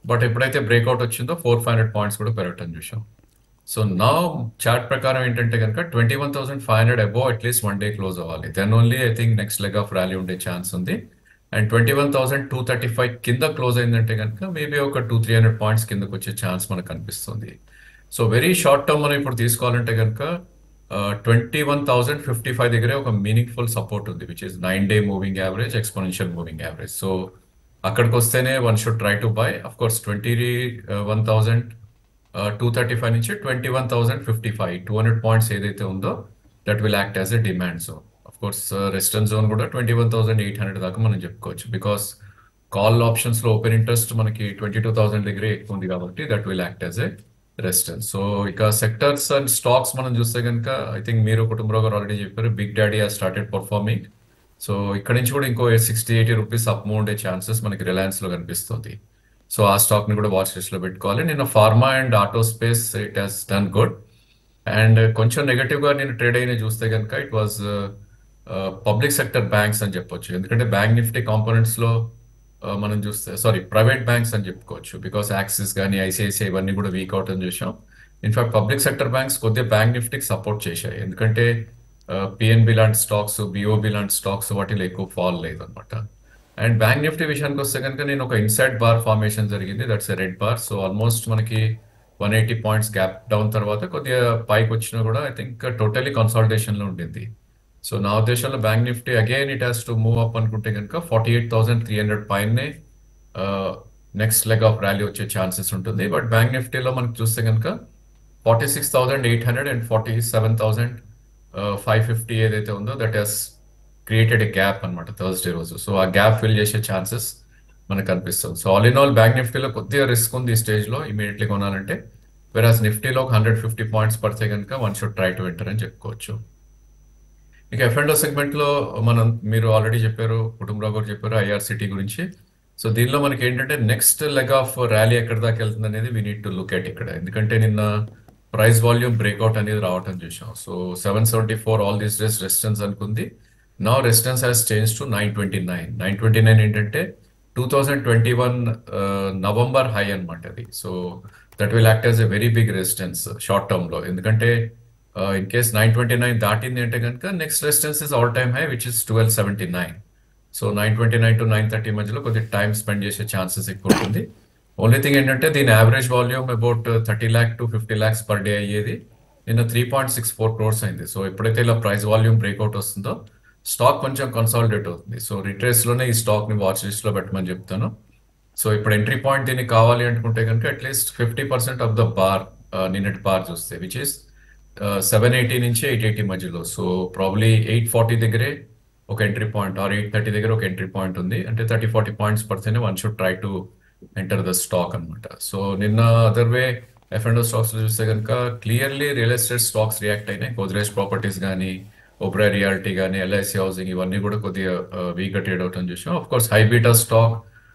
బట్ ఎప్పుడైతే బ్రేక్అవుట్ వచ్చిందో ఫోర్ ఫైవ్ హండ్రెడ్ పాయింట్స్ కూడా పెరగటం చూసాం సో నా చార్ట్ ప్రకారం ఏంటంటే కనుక twenty one thousand five hundred above at least one day close అవ్వాలి then only I think next leg of rally ఉండే ఛాన్స్ ఉంది and twenty one thousand two thirty five కింద క్లోజ్ అయిందంటే కనుక మేబీ ఒక టూ త్రీ హండ్రెడ్ పాయింట్స్ కిందకు వచ్చే chance మనకు కనిపిస్తుంది సో వెరీ షార్ట్ టర్మ్ మనం ఇప్పుడు తీసుకోవాలంటే కనుక twenty one thousand fifty five దగ్గరే ఒక మీనింగ్ఫుల్ సపోర్ట్ ఉంది which is nine day moving average exponential moving average so అక్కడికి వస్తేనే one should try to buy of course twenty one thousand two thirty five నుంచి twenty one thousand fifty five two hundred points ఏదైతే ఉందో that will act as a demand zone of course return zone కూడా twenty one thousand eight hundred దాకా మనం చెప్పుకోవచ్చు because call options లో open interest మనకి twenty two thousand దగ్గరే ఎక్కువ ఉంది కాబట్టి that will act as a resistance so ఇక సెక్టర్స్ అండ్ స్టాక్స్ మనం చూస్తే కనుక ఐ థింక్ మీరు కుటుంబరావు గారు ఆల్రెడీ చెప్పారు big daddy has started performing so ఇక్కడ నుంచి కూడా ఇంకో సిక్స్టీ ఎయిటీ రూపీస్ అప్ ఉండే ఛాన్సెస్ మనకి రిలయన్స్ లో కనిపిస్తుంది సో ఆ స్టాక్ ని కూడా వాచ్ లిస్ట్ లో పెట్టుకోవాలి నిన్న pharma and auto space it has done good and కొంచెం నెగటివ్ గా నేను ట్రేడ్ అయిన చూస్తే కనుక it was public sector banks అని చెప్పొచ్చు ఎందుకంటే బ్యాంక్ నిఫ్టీ కాంపోనెంట్స్ లో uh, మనం చూస్తే సారీ ప్రైవేట్ బ్యాంక్స్ అని చెప్పుకోవచ్చు బికాస్ యాక్సిస్ కానీ ఐసిఐసిఐ ఇవన్నీ కూడా వీక్ అవుట్ అని చూసాం ఇన్ఫాక్ట్ పబ్లిక్ సెక్టర్ బ్యాంక్స్ కొద్దిగా బ్యాంక్ నిఫ్టీకి సపోర్ట్ చేశాయి ఎందుకంటే పిఎన్బి లాంటి స్టాక్స్ బిఓబి లాంటి స్టాక్స్ వాటిలో ఎక్కువ ఫాల్ లేదు అనమాట అండ్ బ్యాంక్ నిఫ్టీ విషయానికి వస్తే కనుక నేను ఒక ఇన్సైడ్ బార్ ఫార్మేషన్ జరిగింది that's a red bar so almost మనకి one eighty points gap down తర్వాత కొద్దిగా పైకి వచ్చినా కూడా ఐ థింక్ టోటలీ కన్సాలిడేషన్ లో ఉండింది సో నా ఉద్దేశంలో bank Nifty again it has to move up అనుకుంటే కనుక forty eight thousand three hundred పైనే నెక్స్ట్ లెగ్ ఆఫ్ ర్యాలీ వచ్చే ఛాన్సెస్ ఉంటుంది బట్ బ్యాంక్ నిఫ్టీలో మనకి చూస్తే కనుక forty six thousand eight hundred and forty seven thousand five fifty ఏదైతే ఉందో that has created a gap అనమాట థర్స్డే రోజు సో ఆ గ్యాప్ ఫిల్ చేసే ఛాన్సెస్ మనకు కనిపిస్తుంది so all in all bank నిఫ్టీలో కొద్దిగా రిస్క్ ఉంది ఈ స్టేజ్లో ఇమీడియట్లీ కొనాలంటే వెరాజ్ నిఫ్టీలో ఒక హండ్రెడ్ ఫిఫ్టీ పాయింట్స్ పడితే కనుక one should try to enter అని చెప్పుకోవచ్చు ఇక ఎఫ్ అండ్ సెగ్మెంట్ లో మనం మీరు ఆల్రెడీ చెప్పారు కుటుంబరావు గారు చెప్పారు ఐఆర్సిటీ గురించి సో దీనిలో మనకి ఏంటంటే నెక్స్ట్ లెగ్ ఆఫ్ ర్యాలీ ఎక్కడి దాకా వెళ్తుంది అనేది we need to look at ఇక్కడ ఎందుకంటే నిన్న ప్రైస్ వాల్యూమ్ బ్రేక్అవుట్ అనేది రావటం చూసాం so seven seventy four all these days resistance అనుకుంది నా resistance has change to nine twenty nine nine twenty nine ఏంటంటే two thousand twenty one November high అనమాట అది so that will act as a very big resistance short term లో ఎందుకంటే in case nine twenty nine దాటింది అంటే కనుక next resistance is all time high which is twelve seventy nine so nine twenty nine to nine thirty మధ్యలో కొద్దిగా time spend చేసే chances ఎక్కువ ఉంటుంది ఓన్లీ థింగ్ ఏంటంటే దీని average volume about thirty lakh to fifty lakhs per day అయ్యేది నిన్న three point six four crores అయింది సో ఎప్పుడైతే ఇలా ప్రైస్ వాల్యూమ్ బ్రేక్అవుట్ వస్తుందో స్టాక్ కొంచెం కన్సాలిడేట్ అవుతుంది సో రిట్రేస్ లోనే ఈ స్టాక్ ని వాచ్ లిస్ట్ లో పెట్టమని చెప్తాను సో ఇప్పుడు ఎంట్రీ పాయింట్ దీనికి కావాలి అనుకుంటే కనుక at least fifty percent of the bar నిన్నటి బార్ చూస్తే విచ్ ఇస్ సెవెన్ ఎయిటీ నుంచి ఎయిట్ ఎయిటీ మధ్యలో సో ప్రాబ్లీ ఎయిట్ ఫార్టీ దగ్గరే ఒక entry point or eight thirty దగ్గర ఒక ఎంట్రీ పాయింట్ ఉంది అంటే థర్టీ ఫార్టీ పాయింట్స్ పడితేనే one should try to enter the stock అనమాట సో నిన్న other way F and stocks చూస్తే కనుక clearly real estate stocks react అయినాయి గోద్రేజ్ ప్రాపర్టీస్ కానీ ఓబ్రా రియాలిటీ కానీ ఎల్ఐసి హౌసింగ్ ఇవన్నీ కూడా కొద్దిగా వీక్ ట్రేడ్ అవటం చూసాం of course high beta stock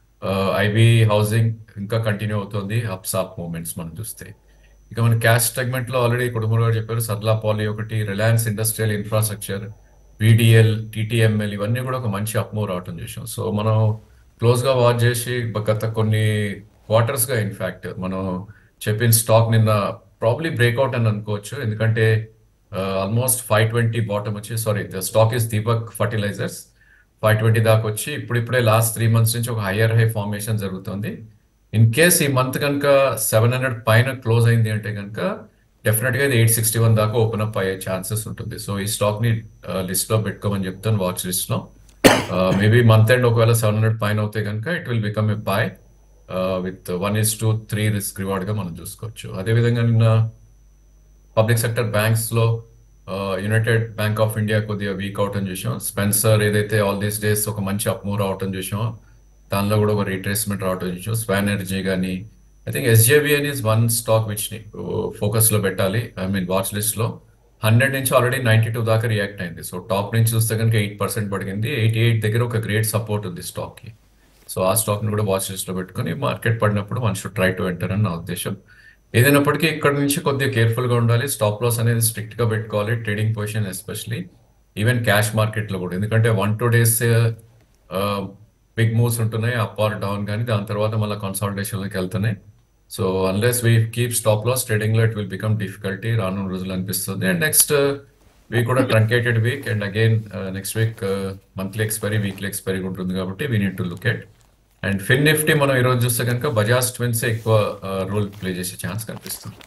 IB housing ఇంకా కంటిన్యూ అవుతుంది అప్స్ అప్ మూమెంట్స్ మనం చూస్తే ఇక మన క్యాష్ సెగ్మెంట్ లో ఆల్రెడీ కుటుంబంలో గారు చెప్పారు సర్లా పాలి ఒకటి Reliance industrial infrastructure VDL TTML ఇవన్నీ కూడా ఒక మంచి అప్ మూవ్ రావటం చూసాం సో మనం క్లోజ్ గా వాచ్ చేసి గత కొన్ని క్వార్టర్స్ గా ఇన్ఫాక్ట్ మనం చెప్పిన స్టాక్ నిన్న ప్రాబ్లీ బ్రేక్అవుట్ అని అనుకోవచ్చు ఎందుకంటే ఆల్మోస్ట్ ఫైవ్ ట్వంటీ బాటమ్ వచ్చి sorry the stock is Deepak fertilizers five twenty దాకా వచ్చి ఇప్పుడిప్పుడే లాస్ట్ త్రీ మంత్స్ నుంచి ఒక హయ్యర్ హై ఫార్మేషన్ జరుగుతుంది ఇన్ కేస్ ఈ మంత్ కనుక సెవెన్ హండ్రెడ్ పైన క్లోజ్ అయింది అంటే కనుక డెఫినెట్ గా ఇది ఎయిట్ సిక్స్టీ వన్ దాకా ఓపెన్ అప్ అయ్యే ఛాన్సెస్ ఉంటుంది సో ఈ స్టాక్ ని లిస్ట్ లో పెట్టుకోమని చెప్తాను వాచ్ లిస్ట్ లో మేబీ మంత్ ఎండ్ ఒకవేళ సెవెన్ హండ్రెడ్ పైన అవుతే కనుక it will become a buy with one is to three risk reward గా మనం చూసుకోవచ్చు అదేవిధంగా నిన్న పబ్లిక్ సెక్టర్ బ్యాంక్స్ లో యునైటెడ్ బ్యాంక్ ఆఫ్ ఇండియా కొద్దిగా వీక్ అవుట్ అని చూసాం స్పెన్సర్ ఏదైతే ఆల్ దీస్ డేస్ ఒక మంచి అప్ మూవ్ రావటం చూసాం దానిలో కూడా ఒక రీట్రేస్మెంట్ రావటం చూసాం స్వాన్ ఎనర్జీ కానీ I think SJVN is one stock which ని ఫోకస్ లో పెట్టాలి ఐ మీన్ వాచ్ లిస్ట్ లో హండ్రెడ్ నుంచి ఆల్రెడీ నైన్టీ టూ దాకా రియాక్ట్ అయింది సో టాప్ నుంచి చూస్తే కనుక ఎయిట్ పర్సెంట్ పడిగింది ఎయిటీ ఎయిట్ దగ్గర ఒక గ్రేట్ సపోర్ట్ ఉంది స్టాక్ కి సో ఆ స్టాక్ ని కూడా వాచ్ లిస్ట్ లో పెట్టుకుని మార్కెట్ పడినప్పుడు one should try to enter అని నా ఉద్దేశం ఏదైనప్పటికీ ఇక్కడ నుంచి కొద్దిగా కేర్ఫుల్ గా ఉండాలి స్టాప్ లాస్ అనేది స్ట్రిక్ట్ గా పెట్టుకోవాలి trading position especially even cash market లో కూడా ఎందుకంటే one two days big moves ఉంటున్నాయి అప్ ఆర్ డౌన్ కానీ దాని తర్వాత మళ్ళీ కన్సాలిడేషన్లోకి వెళ్తున్నాయి so unless we keep stop loss trading లో ఇట్ విల్ బికమ్ డిఫికల్టీ రానున్న రోజులు అనిపిస్తుంది అండ్ నెక్స్ట్ వీక్ కూడా truncated week and again next week monthly expiry weekly expiry ఉంటుంది కాబట్టి we need to look at and fin Nifty మనం ఈరోజు చూస్తే కనుక బజాజ్ ట్విన్స్ ఎక్కువ రోల్ ప్లే చేసే ఛాన్స్ కనిపిస్తుంది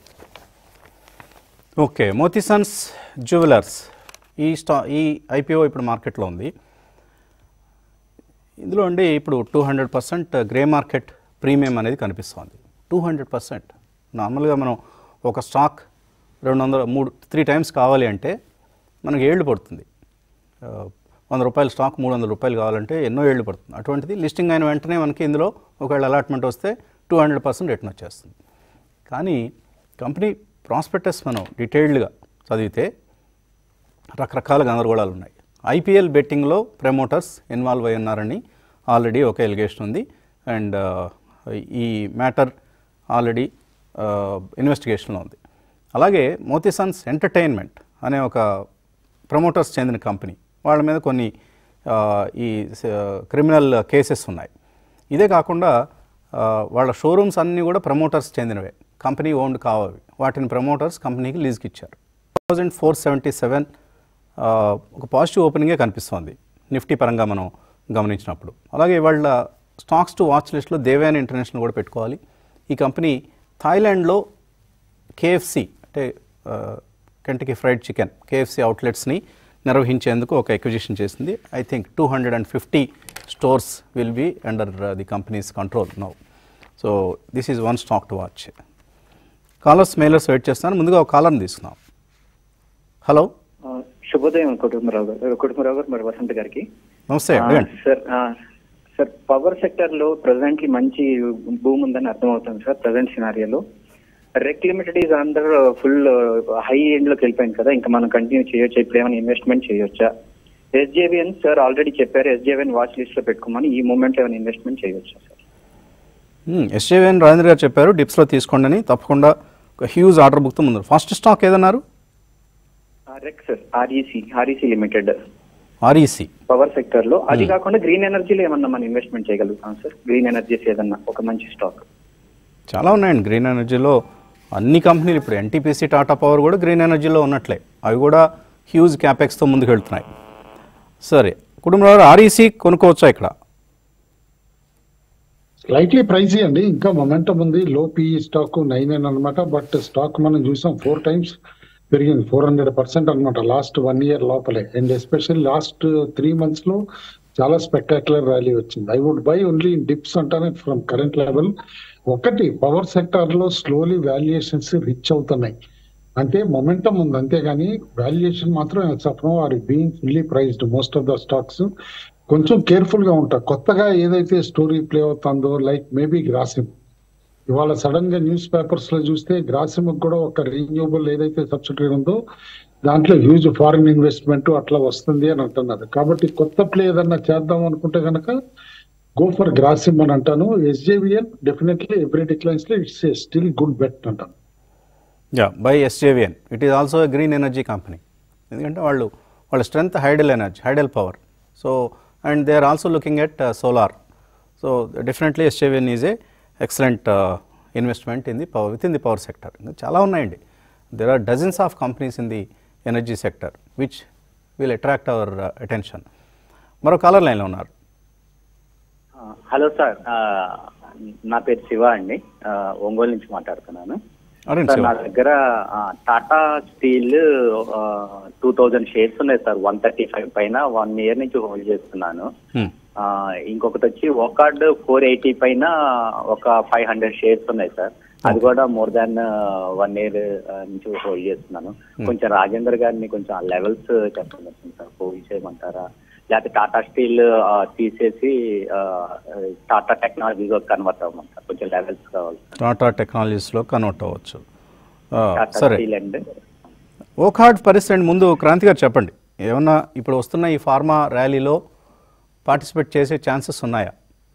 ఓకే మోతీసన్స్ జ్యువెలర్స్ ఈ స్టా ఈ ఐపీఓ ఇప్పుడు మార్కెట్లో ఉంది ఇందులో అండి ఇప్పుడు two hundred percent grey market premium అనేది కనిపిస్తుంది టూ హండ్రెడ్ పర్సెంట్ నార్మల్గా మనం ఒక స్టాక్ రెండు వందల మూడు త్రీ టైమ్స్ కావాలి అంటే మనకి ఏళ్ళు పడుతుంది ఆ, వంద రూపాయల స్టాక్ మూడు వందల రూపాయలు కావాలంటే ఎన్నో ఏళ్ళు పడుతుంది అటువంటిది లిస్టింగ్ అయిన వెంటనే మనకి ఇందులో ఒకవేళ అలాట్మెంట్ వస్తే టూ హండ్రెడ్ పర్సెంట్ రిటర్న్ వచ్చేస్తుంది కానీ కంపెనీ ప్రాస్పెక్టస్ మనం డీటెయిల్డ్గా చదివితే రకరకాల గందరగోళాలు ఉన్నాయి ఐపీఎల్ బెట్టింగ్లో ప్రమోటర్స్ ఇన్వాల్వ్ అయి ఉన్నారని ఆల్రెడీ ఒక ఎలిగేషన్ ఉంది అండ్ ఈ మ్యాటర్ ఆల్రెడీ ఇన్వెస్టిగేషన్లో ఉంది అలాగే మోతీసన్స్ ఎంటర్టైన్మెంట్ అనే ఒక ప్రమోటర్స్ చెందిన కంపెనీ వాళ్ళ మీద కొన్ని ఆ, ఈ క్రిమినల్ కేసెస్ ఉన్నాయి ఇదే కాకుండా ఆ, వాళ్ళ షోరూమ్స్ అన్నీ కూడా ప్రమోటర్స్ చెందినవే కంపెనీ ఓన్డ్ కావవి వాటిని ప్రమోటర్స్ కంపెనీకి లీజ్కి ఇచ్చారు థౌజండ్ ఫోర్ సెవెంటీ సెవెన్ ఒక పాజిటివ్ ఓపెనింగే కనిపిస్తోంది నిఫ్టీ పరంగా మనం గమనించినప్పుడు అలాగే వాళ్ళ స్టాక్స్ టు వాచ్ లిస్ట్లో దేవ్యాని ఇంటర్నేషనల్ కూడా పెట్టుకోవాలి ఈ కంపెనీ థాయిలాండ్లో కేఎఫ్సి అంటే కెంటకీ ఫ్రైడ్ చికెన్ కేఎఫ్సి అవుట్లెట్స్ని నిర్వహించేందుకు ఒక ఎక్విజిషన్ చేసింది I think two hundred and fifty stores will be under the company's control now so this is one stock to watch callers mailers wait చేస్తాను ముందుగా ఒక కాలర్ని తీసుకున్నాం హలో ఆ, శుభోదయం కుటుంబరావు గారు కుటుంబరావు గారు మరి వసంత్ గారికి నమస్తే ఆ, అడగండి సార్ ఆ, సార్ పవర్ సెక్టర్ లో ప్రెసెంట్లీ మంచి భూమి ఉందని అర్థమవుతుంది సార్ ప్రెసెంట్ సినారియోలో REC limited is under full high end లోకి వెళ్ళిపోయింది కదా ఇంకా మనం కంటిన్యూ చేయొచ్చు ఇప్పుడు ఏమైనా ఇన్వెస్ట్మెంట్ చేయొచ్చా ఎస్జేవిఎన్ సార్ ఆల్రెడీ చెప్పారు ఎస్జేవిఎన్ వాచ్ లిస్ట్ లో పెట్టుకోమని ఈ మూమెంట్ ఏమైనా ఇన్వెస్ట్మెంట్ చేయొచ్చా సార్ ఎస్జేవిఎన్ రాజేంద్ర గారు చెప్పారు డిప్స్లో తీసుకోండి అని తప్పకుండా ఒక హ్యూజ్ ఆర్డర్ బుక్తో ముందు ఫస్ట్ స్టాక్ ఏదన్నారు REC sir REC REC limited REC power sector లో అది కాకుండా గ్రీన్ ఎనర్జీలో ఏమన్నా మనం ఇన్వెస్ట్మెంట్ చేయగలుగుతాం సార్ గ్రీన్ ఎనర్జీస్ ఏదన్నా ఒక మంచి స్టాక్ చాలా ఉన్నాయండి గ్రీన్ ఎనర్జీలో అన్ని కంపెనీలు ఇప్పుడు ఎన్టీపీసీ టాటా పవర్ కూడా గ్రీన్ ఎనర్జీలో ఉన్నట్లే అవి కూడా హ్యూజ్ క్యాపెక్స్తో ముందుకు వెళ్తున్నాయి సరే కుటుంబంలో ఆర్ఈసీ కొనుక్కోవచ్చా ఇక్కడ స్లైట్లీ ప్రైజీ అండి ఇంకా మొమెంటం ఉంది లో పిఈ స్టాక్ నైన్ అని అనమాట బట్ స్టాక్ మనం చూసాం ఫోర్ టైమ్స్ పెరిగింది ఫోర్ హండ్రెడ్ పర్సెంట్ అనమాట లాస్ట్ వన్ ఇయర్ లోపలే and especially last three months లో చాలా స్పెక్టాక్యులర్ ర్యాలీ వచ్చింది I would buy only dips అంటానే ఫ్రమ్ కరెంట్ లెవెల్ ఒకటి పవర్ సెక్టార్ లో స్లోలీ వాల్యుయేషన్స్ రిచ్ అవుతున్నాయి అంటే మొమెంటం ఉంది అంతేగాని వాల్యుయేషన్ మాత్రం చెప్పడం are being fully priced most of the stocks కొంచెం కేర్ఫుల్ గా ఉంటా కొత్తగా ఏదైతే స్టోరీ ప్లే అవుతుందో లైక్ మేబీ గ్రాసిమ్ ఇవాళ సడన్ గా న్యూస్ పేపర్స్ లో చూస్తే గ్రాసిమ్ కూడా ఒక రీన్యూబుల్ ఏదైతే సబ్సిడరీ ఉందో దాంట్లో హ్యూజ్ ఫారిన్ ఇన్వెస్ట్మెంట్ అట్లా వస్తుంది అని అంటున్నారు కాబట్టి కొత్త ప్లే ఏదన్నా చేద్దాం అనుకుంటే కనుక గో ఫర్ గ్రాసిమ్ అని అంటాను ఎస్జేవిఎన్ డెఫినెట్లీ ఎవ్రీ డిక్లైన్స్ లో ఇట్స్ స్టిల్ గుడ్ బెట్ అంటాను yeah buy SJVN it is also green energy company ఎందుకంటే వాళ్ళు వాళ్ళ strength hydel energy hydel power so and they are also looking at solar so definitely SJVN is a excellent investment in the power with in the power sector ఇంకా చాలా ఉన్నాయండి there are dozens of companies in the energy sector which will attract our attention మరో caller లైన్లో ఉన్నారు ఆ, hello sir ఆ, నా పేరు శివ అండి ఆ, ఒంగోలు నుంచి మాట్లాడుతున్నాను అరేండి సార్ శివ నా దగ్గర ఆ, Tata Steel two thousand shares ఉన్నాయి సార్ వన్ థర్టీ ఫైవ్ పైన వన్ ఇయర్ నుంచి హోల్డ్ చేస్తున్నాను Hmm. ఆ, ఇంకొకటి వచ్చి ఒకార్డ్ ఫోర్ ఎయిటీ పైన ఒక ఫైవ్ హండ్రెడ్ షేర్స్ ఉన్నాయి సార్ అది కూడా మోర్ దాన్ వన్ ఇయర్ నుంచి హోల్డ్ చేస్తున్నాను కొంచెం రాజేందర్ గారిని కొంచెం ఆ లెవెల్స్ చెప్పండి సార్ హోల్డ్ చేయమంటారా లేకపోతే టాటా స్టీల్ ఆ, తీసేసి ఆ, టాటా టెక్నాలజీలో కన్వర్ట్ అవ్వమంటారు కొంచెం లెవెల్స్ కావాలి సార్ టాటా టెక్నాలజీస్లో కన్వర్ట్ అవ్వచ్చు ఆ, టాటా సరే స్టీల్ అండ్ ఓకార్డ్ పరిస్థితి ముందు క్రాంతి గారు చెప్పండి ఏమన్నా ఇప్పుడు వస్తున్న ఈ ఫార్మా ర్యాలీలో పార్టిసిపేట్ చేసే ఛాన్సెస్ ఉన్నాయా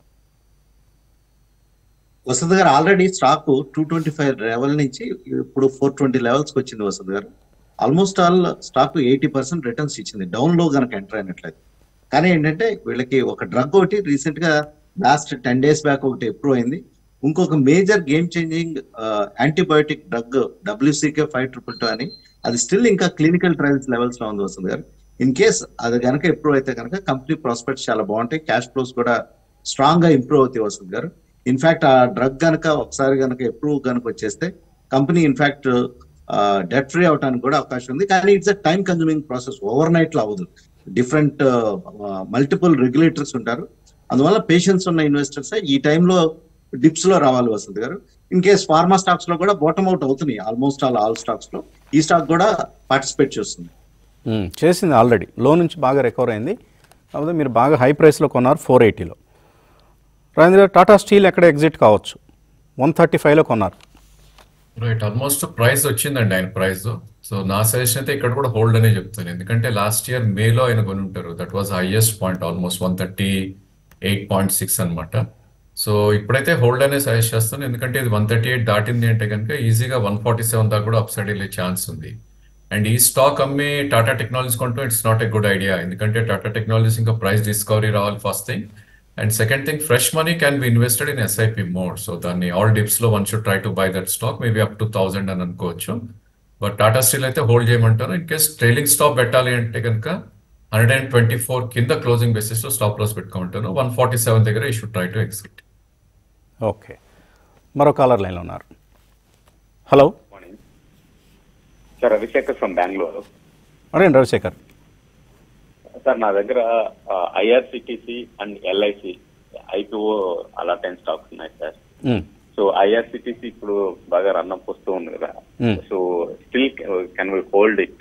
Vasant garu already stock two twenty five level నుంచి ఇప్పుడు ఫోర్ ట్వంటీ లెవెల్స్ కి వచ్చింది Vasant garu almost all stock eighty percent returns ఇచ్చింది డౌన్ లో గనక ఎంటర్ అయినట్లయితే కానీ ఏంటంటే వీళ్ళకి ఒక డ్రగ్ ఒకటి రీసెంట్ గా లాస్ట్ టెన్ డేస్ బ్యాక్ ఒకటి అప్రూవ్ అయింది ఇంకొక major game changing antibiotic drug WCK five triple two అని అది స్టిల్ ఇంకా క్లినికల్ ట్రయల్స్ లెవెల్స్ లో ఉంది వస్తుంది గారు ఇన్ కేస్ అది కనుక ఇంప్రూవ్ అయితే కనుక కంపెనీ ప్రాస్పెక్ట్స్ చాలా బాగుంటాయి క్యాష్ ఫ్లోస్ కూడా స్ట్రాంగ్ గా ఇంప్రూవ్ అవుతాయి వస్తుంది గారు ఇన్ఫాక్ట్ ఆ డ్రగ్ కనుక ఒకసారి కనుక ఇంప్రూవ్ కనుక వచ్చేస్తే కంపెనీ ఇన్ఫాక్ట్ డెట్ ఫ్రీ అవడానికి కూడా అవకాశం ఉంది కానీ it's a time consuming process overnight లో అవ్వదు డిఫరెంట్ మల్టిపుల్ రెగ్యులేటర్స్ ఉంటారు అందువల్ల పేషెన్స్ ఉన్న ఇన్వెస్టర్స్ ఈ టైంలో డిప్స్ లో రావాలి వసంత్ గారు ఇన్ కేస్ ఫార్మా స్టాక్స్ లో కూడా బాటమ్ అవుట్ అవుతున్నాయి ఆల్మోస్ట్ ఆల్ ఆల్ స్టాక్స్ లో ఈ స్టాక్ కూడా పార్టిసిపేట్ చేస్తుంది మ్మ్. చేసింది ఆల్రెడీ లో నుంచి బాగా రికవర్ అయింది కాకపోతే మీరు బాగా హై ప్రైస్లో కొన్నారు ఫోర్ ఎయిటీలో రాజేంద్ర గారు, టాటా స్టీల్ ఎక్కడ ఎగ్జిట్ కావచ్చు వన్ థర్టీ ఫైవ్లో కొన్నారు రైట్ ఆల్మోస్ట్ ప్రైస్ వచ్చిందండి ఆయన ప్రైస్ సో నా సజెషన్ అయితే ఇక్కడ కూడా హోల్డ్ అనే చెప్తాను ఎందుకంటే లాస్ట్ ఇయర్ మేలో ఆయన కొని ఉంటారు that was highest point almost one thirty eight point six అనమాట సో ఇప్పుడైతే హోల్డ్ అనే సజెస్ట్ చేస్తాను ఎందుకంటే ఇది వన్ థర్టీ ఎయిట్ దాటింది అంటే కనుక ఈజీగా వన్ ఫార్టీ సెవెన్ దాకా కూడా అప్సైడ్ వెళ్ళే ఛాన్స్ ఉంది అండ్ ఈ స్టాక్ అమ్మి టాటా టెక్నాలజీస్ కొంటూ it's not a good idea ఎందుకంటే టాటా టెక్నాలజీస్ ఇంకా ప్రైస్ డిస్కవరీ రావాలి first thing and second thing fresh money can be invested in SIP mode so దాన్ని ఆల్ డిప్స్ లో one should try to buy that stock maybe up to thousand అని అనుకోవచ్చు but Tata Steel అయితే hold చేయమంటారు in case trailing stop పెట్టాలి అంటే కనుక hundred and twenty four కింద క్లోజింగ్ బేసిస్ లో స్టాప్ లాస్ పెట్టుకుంటాను వన్ ఫార్టీ సెవెన్ దగ్గర ఈ should try to exit okay మరో కాలర్ లైన్లో ఉన్నారు hello morning sir Ravishekhar from Bengaluru అడగండి రవిశేఖర్ సార్ నా దగ్గర ఐఆర్సిటిసి అండ్ ఎల్ఐసి ఐపీఓ అలా టెన్ స్టాక్స్ ఉన్నాయి సార్ మ్మ్. సో ఐఆర్సిటిసి ఇప్పుడు బాగా రన్అప్ వస్తూ ఉంది కదా Hmm. So still can we hold it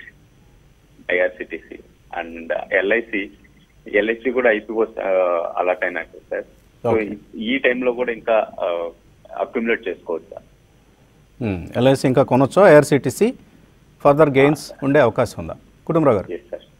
IRCTC and LIC LIC కూడా ఐపీఓ అలర్ట్ అయినట్టు సార్ సో Okay. ఈ టైంలో కూడా ఇంకా అక్యుములేట్ చేసుకోవచ్చు సార్ మ్మ్. ఎల్ఐసి ఇంకా కొనొచ్చా ఐఆర్సిటీసీ ఫర్దర్ గెయిన్స్ ఉండే అవకాశం ఉందా కుటుంబరావు గారు ఎస్ సార్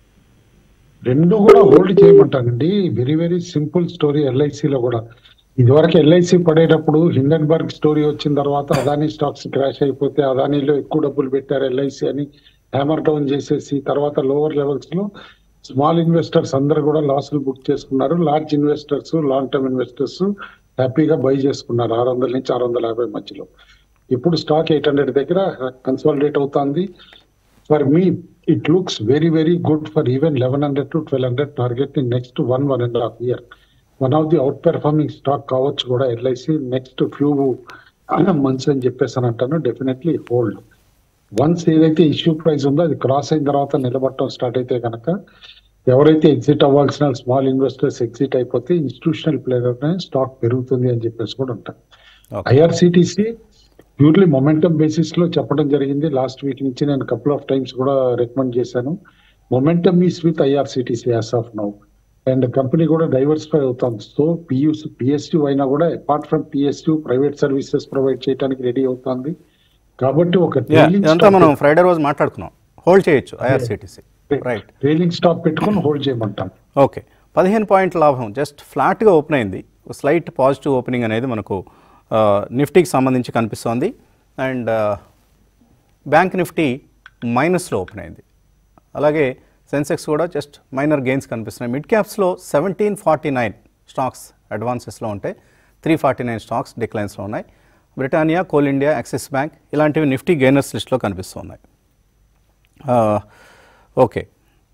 రెండు కూడా హోల్డ్ చేయమంటానండి వెరీ వెరీ సింపుల్ స్టోరీ ఎల్ఐసిలో కూడా ఇదివరకు ఎల్ఐసి పడేటప్పుడు హిండన్బర్గ్ స్టోరీ వచ్చిన తర్వాత అదానీ స్టాక్స్ క్రాష్ అయిపోతే అదానీలో ఎక్కువ డబ్బులు పెట్టారు ఎల్ఐసి అని హ్యామర్ డౌన్ చేసేసి తర్వాత లోవర్ లెవెల్స్ లో స్మాల్ ఇన్వెస్టర్స్ అందరు కూడా లాసులు బుక్ చేసుకున్నారు large investors long term investors హ్యాపీగా బై చేసుకున్నారు ఆరు వందల నుంచి ఆరు వందల యాభై మధ్యలో ఇప్పుడు స్టాక్ ఎయిట్ హండ్రెడ్ దగ్గర కన్సాలిడేట్ అవుతుంది for me it looks very very good for even eleven hundred to twelve hundred target in next one one and half year one of the outperforming stock కావచ్చు కూడా LIC next few months అని చెప్పేసి అని అంటాను definitely hold once ఏదైతే issue price ఉందో అది cross అయిన తర్వాత నిలబడటం స్టార్ట్ అయితే కనుక ఎవరైతే ఎగ్జిట్ అవ్వాల్సిన స్మాల్ ఇన్వెస్టర్స్ ఎగ్జిట్ అయిపోతే ఇన్స్టిట్యూషనల్ ప్లేయర్ స్టాక్ పెరుగుతుంది అని చెప్పేసి కూడా ఉంటాం Okay. IRCTC purely momentum basis లో చెప్పడం జరిగింది లాస్ట్ వీక్ నుంచి నేను కపుల్ ఆఫ్ టైమ్స్ కూడా రికమెండ్ చేశాను momentum is with IRCTC as of now and company కూడా డైవర్సిఫై అవుతుంది సో పియూస్ పిఎస్యూ అయినా కూడా apart from PSU private services provide చేయడానికి రెడీ అవుతుంది కాబట్టి ఒక యా ఇదంతా మనం ఫ్రైడే రోజు మాట్లాడుకున్నాం హోల్డ్ చేయొచ్చు ఐఆర్సిటీసీ రైట్ ట్రైలింగ్ స్టాప్ పెట్టుకొని హోల్డ్ చేయమంటాం ఓకే పదిహేను పాయింట్ల లాభం జస్ట్ ఫ్లాట్గా ఓపెన్ అయింది స్లైట్ పాజిటివ్ ఓపెనింగ్ అనేది మనకు ఆ, నిఫ్టీకి సంబంధించి కనిపిస్తోంది అండ్ ఆ, బ్యాంక్ నిఫ్టీ మైనస్లో ఓపెన్ అయింది అలాగే సెన్సెక్స్ కూడా జస్ట్ మైనర్ గెయిన్స్ కనిపిస్తున్నాయి మిడ్ క్యాప్స్లో సెవెంటీన్ ఫార్టీ నైన్ స్టాక్స్ అడ్వాన్సెస్లో ఉంటాయి త్రీ ఫార్టీ నైన్ స్టాక్స్ డిక్లైన్స్లో ఉన్నాయి Britannia Coal India Axis Bank ఇలాంటివి నిఫ్టీ గెయినర్స్ లిస్ట్లో కనిపిస్తున్నాయి ఆ, ఓకే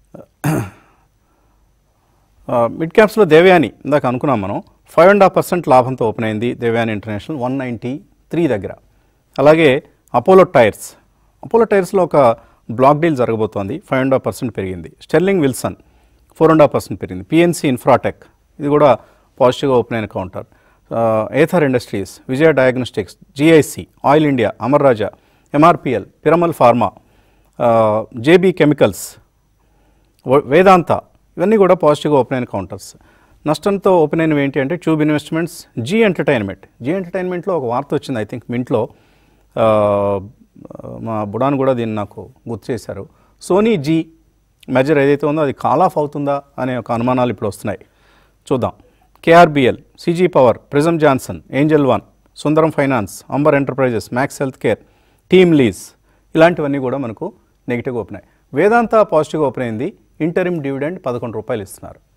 ఆ, మిడ్ క్యాప్స్లో దేవయాని ఇందాక అనుకున్నాం మనం ఫైవ్ అండ్ హాఫ్ పర్సెంట్ లాభంతో ఓపెన్ అయింది Devyani International one ninety three దగ్గర అలాగే అపోలో టైర్స్ అపోలో టైర్స్లో ఒక బ్లాక్ డీల్ జరగబోతోంది ఫైవ్ అండ్ హాఫ్ పర్సెంట్ పెరిగింది Sterling Wilson four and half percent పెరిగింది పిఎన్సి ఇన్ఫ్రాటెక్ ఇది కూడా పాజిటివ్గా ఓపెన్ అయిన counter Ather Industries Vijaya Diagnostics GIC Oil India Amara Raja MRPL Piramal Pharma JB Chemicals వ- వేదాంత ఇవన్నీ కూడా పాజిటివ్గా ఓపెన్ అయిన కౌంటర్స్ నష్టంతో ఓపెన్ అయినవి ఏంటి అంటే Tube Investments Zee Entertainment Zee ఎంటర్టైన్మెంట్లో ఒక వార్త వచ్చింది ఐ థింక్ మింట్లో ఆ, మా బుడాన్ కూడా దీన్ని నాకు గుర్తు చేశారు సోనీ జీ మెజర్ ఏదైతే ఉందో అది కాల్ ఆఫ్ అవుతుందా అనే ఒక అనుమానాలు ఇప్పుడు వస్తున్నాయి చూద్దాం KRBL CG Power Prism Johnson Angel One Sundaram Finance Amber Enterprises Max Healthcare Team Lease ఇలాంటివన్నీ కూడా మనకు నెగిటివ్గా ఓపెన్ అయ్యాయి వేదాంత పాజిటివ్గా ఓపెన్ అయింది ఇంటరిమ్ డివిడెండ్ పదకొండు రూపాయలు ఇస్తున్నారు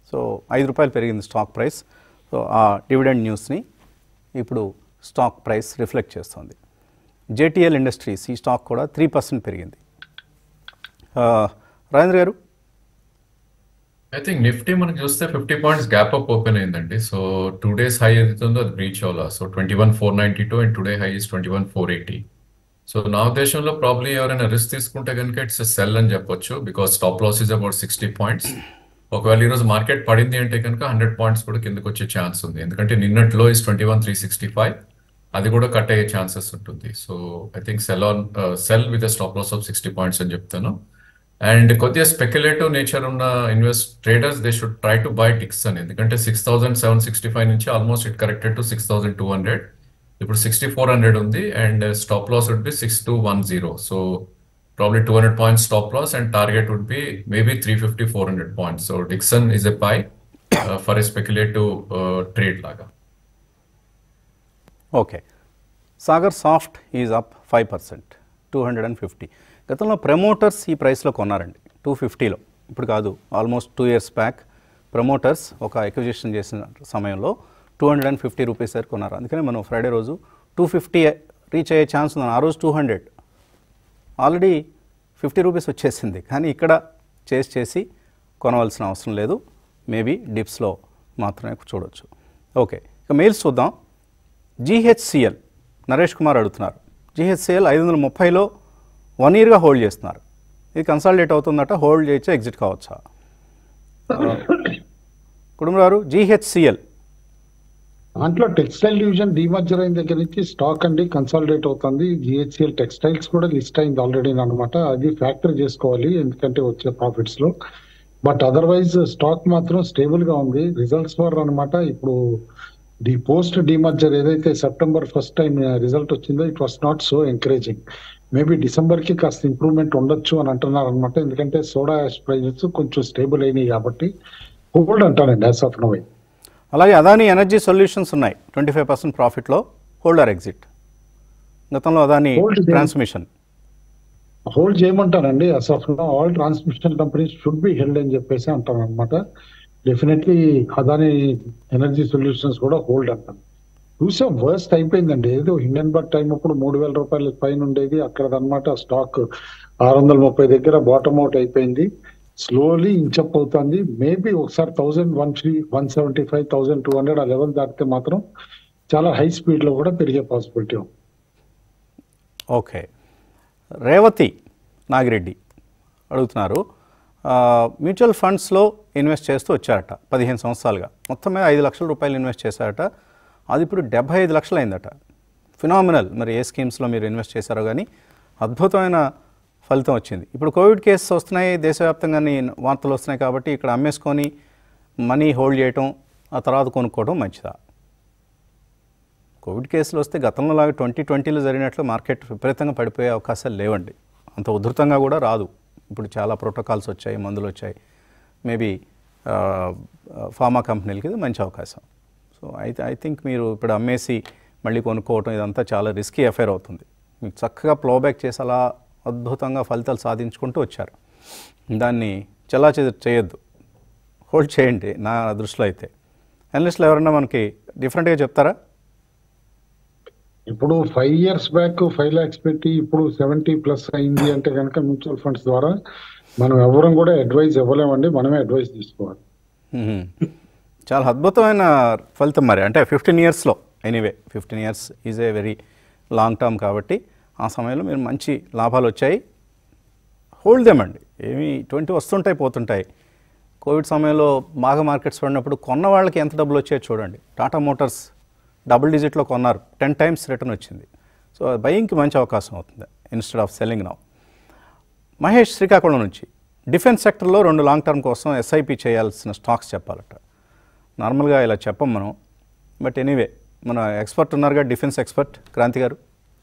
సో ఐదు రూపాయలు పెరిగింది స్టాక్ ప్రైస్ సో ఆ డివిడెండ్ న్యూస్ని ఇప్పుడు స్టాక్ ప్రైస్ రిఫ్లెక్ట్ చేస్తుంది జేటీఎల్ ఇండస్ట్రీస్ ఈ స్టాక్ కూడా త్రీ పర్సెంట్ పెరిగింది ఆ, Rajendra garu I think Nifty మనకి చూస్తే fifty points gap up open అయిందండి సో టూ డేస్ హై ఏదైతుందో అది బ్రీచ్ అవ్వాలా so twenty one four ninety two and today high is twenty one four eighty so నా ఉద్దేశంలో ప్రాబ్లీ ఎవరైనా రిస్క్ తీసుకుంటే కనుక ఇట్స్ సెల్ అని చెప్పొచ్చు because stop loss is about sixty points ఒకవేళ ఈరోజు మార్కెట్ పడింది అంటే కనుక హండ్రెడ్ పాయింట్స్ కూడా కిందకు వచ్చే ఛాన్స్ ఉంది ఎందుకంటే నిన్నట్లో is twenty one three sixty five అది కూడా కట్ అయ్యే ఛాన్సెస్ ఉంటుంది so I think sell on sell with stop loss of sixty points అని చెప్తాను అండ్ కొద్దిగా స్పెక్యులేటివ్ నేచర్ ఉన్న invest traders they should try to buy ticks అని ఎందుకంటే six thousand seven sixty five నుంచి almost it corrected to six thousand two hundred ఇప్పుడు sixty four hundred ఉంది and stop loss would B six two one zero so probably two hundred points stop loss and target would be maybe three fifty four hundred points so Dixon is a buy for a speculative trade లాగా okay Sagar Soft is up five percent two hundred and fifty గతంలో promoters ఈ ప్రైస్లో కొన్నారండి two ఫిఫ్టీలో ఇప్పుడు కాదు almost two years back promoters ఒక acquisition చేసిన సమయంలో two hundred and fifty rupees వరకు కొన్నారు అందుకని మనం ఫ్రైడే రోజు టూ ఫిఫ్టీ రీచ్ అయ్యే ఛాన్స్ ఉంది ఆ రోజు two hundred already fifty rupees వచ్చేసింది కానీ ఇక్కడ చేసి చేసి కొనవలసిన అవసరం లేదు మేబీ డిప్స్లో మాత్రమే చూడొచ్చు ఓకే ఇక మెయిల్స్ చూద్దాం జీహెచ్సిఎల్ నరేష్ కుమార్ అడుగుతున్నారు జీహెచ్సిఎల్ ఐదు వందల ముప్పైలో వన్ ఇయర్గా హోల్డ్ చేస్తున్నారు ఇది కన్సాలిడేట్ అవుతుందట హోల్డ్ చేయొచ్చా ఎగ్జిట్ కావచ్చా కుటుంబారు జీహెచ్సిఎల్ దాంట్లో టెక్స్టైల్ డివిజన్ డిమర్జర్ అయిన దగ్గర నుంచి స్టాక్ అండి కన్సాలిడేట్ అవుతుంది జిహెచ్సిఎల్ టెక్స్టైల్స్ కూడా లిస్ట్ అయింది ఆల్రెడీ అనమాట అది ఫ్యాక్టరీ చేసుకోవాలి ఎందుకంటే వచ్చే ప్రాఫిట్స్ లో బట్ అదర్వైజ్ స్టాక్ మాత్రం స్టేబుల్ గా ఉంది రిజల్ట్స్ వర్ అనమాట ఇప్పుడు ది పోస్ట్ డిమర్జర్ ఏదైతే సెప్టెంబర్ ఫస్ట్ టైం రిజల్ట్ వచ్చిందో it was not so encouraging maybe December కి కాస్త ఇంప్రూవ్మెంట్ ఉండొచ్చు అని అంటున్నారు అనమాట ఎందుకంటే సోడా యాష్ ప్రైజెస్ కొంచెం స్టేబుల్ అయినాయి కాబట్టి హోల్డ్ అంటానండి యాజ్ ఆఫ్ నో అలాగే అదాని ఎనర్జీ సొల్యూషన్స్ ఉన్నాయి ట్వంటీ ఫైవ్ పర్సెంట్ ప్రాఫిట్లో హోల్డర్ ఎగ్జిట్ గతంలో అదాని Hold చేయండి. ట్రాన్స్మిషన్ హోల్డ్ చేయమంటానండి అసలు all transmission companies should be held అని చెప్పేసి అంటాను అనమాట డెఫినెట్లీ అదాని ఎనర్జీ సొల్యూషన్స్ కూడా హోల్డ్ అంటాను చూసాం వర్స్ట్ అయిపోయిందండి ఏదో ఇండియన్ బట్ టైం అప్పుడు మూడు వేల రూపాయల పైన ఉండేది అక్కడ అనమాట స్టాక్ ఆరు వందల ముప్పై దగ్గర బాటమ్ అవుట్ అయిపోయింది స్లోలీ ఇంచప్ అవుతుంది మేబీ ఒకసారి thousand one three one seventy five thousand two hundred ఆ లెవెల్ దాటితే మాత్రం చాలా హై స్పీడ్ లో కూడా పెరిగే పాసిబిలిటీ ఉంది ఓకే రేవతి నాగిరెడ్డి అడుగుతున్నారు ఆ, మ్యూచువల్ ఫండ్స్లో ఇన్వెస్ట్ చేస్తూ వచ్చారట పదిహేను సంవత్సరాలుగా మొత్తం మీద ఐదు లక్షల రూపాయలు ఇన్వెస్ట్ చేశారట అది ఇప్పుడు డెబ్బై ఐదు లక్షలు అయిందట ఫినామినల్ మరి ఏ స్కీమ్స్లో మీరు ఇన్వెస్ట్ చేశారో కానీ అద్భుతమైన ఫలితం వచ్చింది ఇప్పుడు కోవిడ్ కేసెస్ వస్తున్నాయి దేశవ్యాప్తంగా వార్తలు వస్తున్నాయి కాబట్టి ఇక్కడ అమ్మేసుకొని మనీ హోల్డ్ చేయటం ఆ తర్వాత కొనుక్కోవడం మంచిదా కోవిడ్ కేసులు వస్తే గతంలో లాగా ట్వంటీ ట్వంటీలో జరిగినట్లు మార్కెట్ విపరీతంగా పడిపోయే అవకాశాలు లేవండి అంత ఉధృతంగా కూడా రాదు ఇప్పుడు చాలా ప్రోటోకాల్స్ వచ్చాయి మందులు వచ్చాయి మేబీ ఫార్మా కంపెనీలకి ఇది మంచి అవకాశం సో అయితే ఐ థింక్ మీరు ఇప్పుడు అమ్మేసి మళ్ళీ కొనుక్కోవటం ఇదంతా చాలా రిస్కీ అఫైర్ అవుతుంది మీకు చక్కగా ప్లోబ్యాక్ చేసి అలా అద్భుతంగా ఫలితాలు సాధించుకుంటూ వచ్చారు దాన్ని చలా చేయొద్దు హోల్డ్ చేయండి నా దృష్టిలో అయితే అనలిస్టులు ఎవరన్నా మనకి డిఫరెంట్గా చెప్తారా ఇప్పుడు five years back five lakhs పెట్టి ఇప్పుడు సెవెంటీ ప్లస్ అయింది అంటే కనుక మ్యూచువల్ ఫండ్స్ ద్వారా మనం ఎవరం కూడా అడ్వైజ్ ఇవ్వలేమండి మనమే అడ్వైజ్ తీసుకోవాలి మ్మ్. చాలా అద్భుతమైన ఫలితం మరి అంటే ఫిఫ్టీన్ ఇయర్స్లో anyway fifteen years is a very long term కాబట్టి ఆ సమయంలో మీరు మంచి లాభాలు వచ్చాయి హోల్డ్ దెమ్ అండి ఏమి ట్వంటీ వస్తుంటాయి పోతుంటాయి కోవిడ్ సమయంలో బాగా మార్కెట్స్ పడినప్పుడు కొన్న వాళ్ళకి ఎంత డబ్బులు వచ్చాయో చూడండి టాటా మోటార్స్ డబుల్ డిజిట్లో కొన్నారు టెన్ టైమ్స్ రిటర్న్ వచ్చింది సో బయింగ్కి మంచి అవకాశం అవుతుంది instead of selling now Mahesh Srikakulam నుంచి డిఫెన్స్ సెక్టర్లో రెండు లాంగ్ టర్మ్ కోసం ఎస్ఐపి చేయాల్సిన స్టాక్స్ చెప్పాలట నార్మల్గా ఇలా చెప్పం మనం బట్ ఎనీవే మన ఎక్స్పర్ట్ ఉన్నారుగా డిఫెన్స్ ఎక్స్పర్ట్ క్రాంతి గారు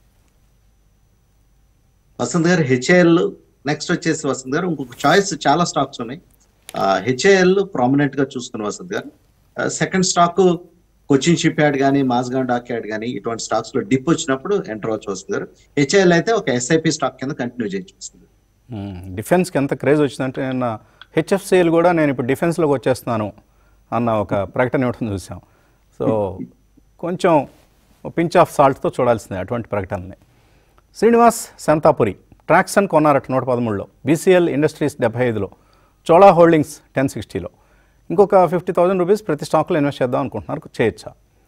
వసంత్ గారు హెచ్ఏఎల్ నెక్స్ట్ వచ్చేసి వసంత్ గారు ఇంకొక చాయిస్ చాలా స్టాక్స్ ఉన్నాయి హెచ్ఏఎల్ ప్రామినెంట్ గా చూసుకుని Vasant garu second stock Cochin Shipyard కానీ మాస్గాన్ డాక్ యార్డ్ కానీ ఇటువంటి స్టాక్స్ లో డిప్ వచ్చినప్పుడు ఎంటర్ అవ్వచ్చు వసంత్ గారు హెచ్ఏఎల్ అయితే ఒక ఎస్ఐపి స్టాక్ కింద కంటిన్యూ చేయొచ్చు వసంత్ గారు మ్మ్. డిఫెన్స్కి ఎంత క్రేజ్ వచ్చిందంటే నేను హెచ్ఎఫ్సిఎల్ కూడా నేను ఇప్పుడు డిఫెన్స్లోకి వచ్చేస్తున్నాను అన్న ఒక ప్రకటన ఇవ్వడం చూసాం సో కొంచెం పించ్ ఆఫ్ సాల్ట్తో చూడాల్సిందే అటువంటి ప్రకటనని శ్రీనివాస్ శాంతాపురి ట్రాక్సన్ కొన్నారట నూట పదమూడులో బీసీఎల్ ఇండస్ట్రీస్ డెబ్బై ఐదులో చోళా హోల్డింగ్స్ టెన్ సిక్స్టీలో ఇంకొక ఫిఫ్టీ థౌసండ్ రూపీస్ ప్రతి స్టాక్లో ఇన్వెస్ట్ చేద్దాం అనుకుంటున్నారు చేయొచ్చా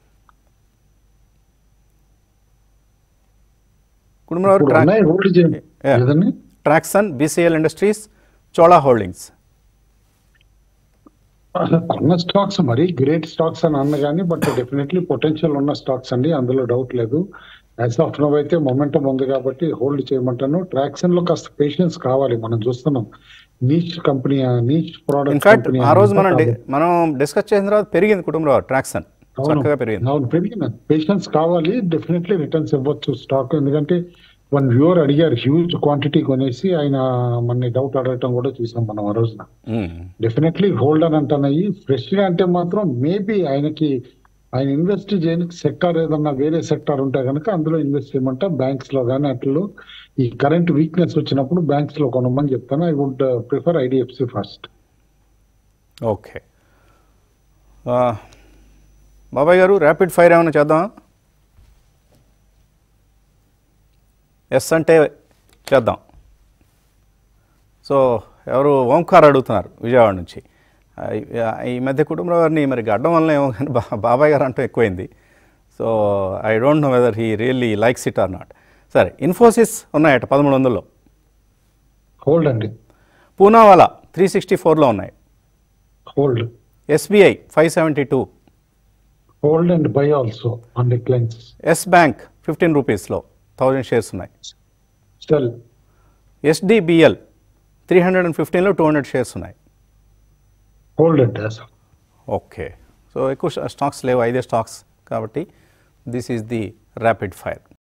కుటుంబరావు ఇప్పుడు ఉన్నాయి హోల్డ్ చేయండి Yeah. ఏదండి ట్రాక్సన్ బీసీఎల్ ఇండస్ట్రీస్ చోళా హోల్డింగ్స్ కొన్న స్టాక్స్ మరి గ్రేట్ స్టాక్స్ అని అన్న కానీ బట్ డెఫినెట్లీ పొటెన్షియల్ ఉన్న స్టాక్స్ అండి అందులో డౌట్ లేదు యాజ్ ఆఫ్ నవ్ అయితే మొమెంటం ఉంది కాబట్టి హోల్డ్ చేయమంటాను ట్రాక్షన్ లో కాస్త పేషెన్స్ కావాలి మనం చూస్తున్నాం niche company niche product in fact ఆ రోజు మనం డి- మనం డిస్కస్ చేసిన తర్వాత పెరిగింది కుటుంబరావు ట్రాక్సన్ చక్కగా పెరిగింది అవును పెరిగింది పేషెన్స్ కావాలి డెఫినెట్లీ రిటర్న్స్ ఇవ్వచ్చు స్టాక్ ఎందుకంటే వన్ వ్యూవర్ అడిగారు హ్యూజ్ క్వాంటిటీ కొనేసి ఆయన మన డౌట్ అడగటం కూడా చూసాం మనం ఆ రోజున మ్మ్. డెఫినెట్లీ హోల్డ్ అని అంటున్నాయి ఫ్రెష్ గా అంటే మాత్రం మేబీ ఆయనకి ఆయన ఇన్వెస్ట్ చేయడానికి సెక్టార్ ఏదన్నా వేరే సెక్టార్ ఉంటే కనుక అందులో ఇన్వెస్ట్ చేయమంటే బ్యాంక్స్ లో కానీ అట్లలో ఈ కరెంట్ వీక్నెస్ వచ్చినప్పుడు బ్యాంక్స్ లో కొనమని చెప్తాను I would prefer IDFC First okay ఆ, బాబాయ్ గారు ర్యాపిడ్ ఫైర్ ఏమైనా చేద్దామా ఎస్ అంటే చేద్దాం సో ఎవరు ఓంకార్ అడుగుతున్నారు విజయవాడ నుంచి ఆ, ఈ- ఈ మధ్య కుటుంబం వారిని మరి గడ్డం వల్ల ఏమో కానీ బా బాబాయ్ గారు అంటూ ఎక్కువైంది so I don't know whether he really likes it or not సరే ఇన్ఫోసిస్ ఉన్నాయట పదమూడు వందల్లో హోల్డ్ అండి పూనావాలా త్రీ సిక్స్టీ ఫోర్లో ఉన్నాయి hold SBI five seventy two hold and buy also on declines Yes Bank fifteen రూపీస్లో థౌజండ్ షేర్స్ ఉన్నాయి sell SDBL three hundred and ఫిఫ్టీన్లో టూ హండ్రెడ్ షేర్స్ ఉన్నాయి హోల్డ్ అండి అసలు ఓకే సో ఎక్కువ స్టాక్స్ లేవు ఐదే స్టాక్స్ కాబట్టి this is the rapid fire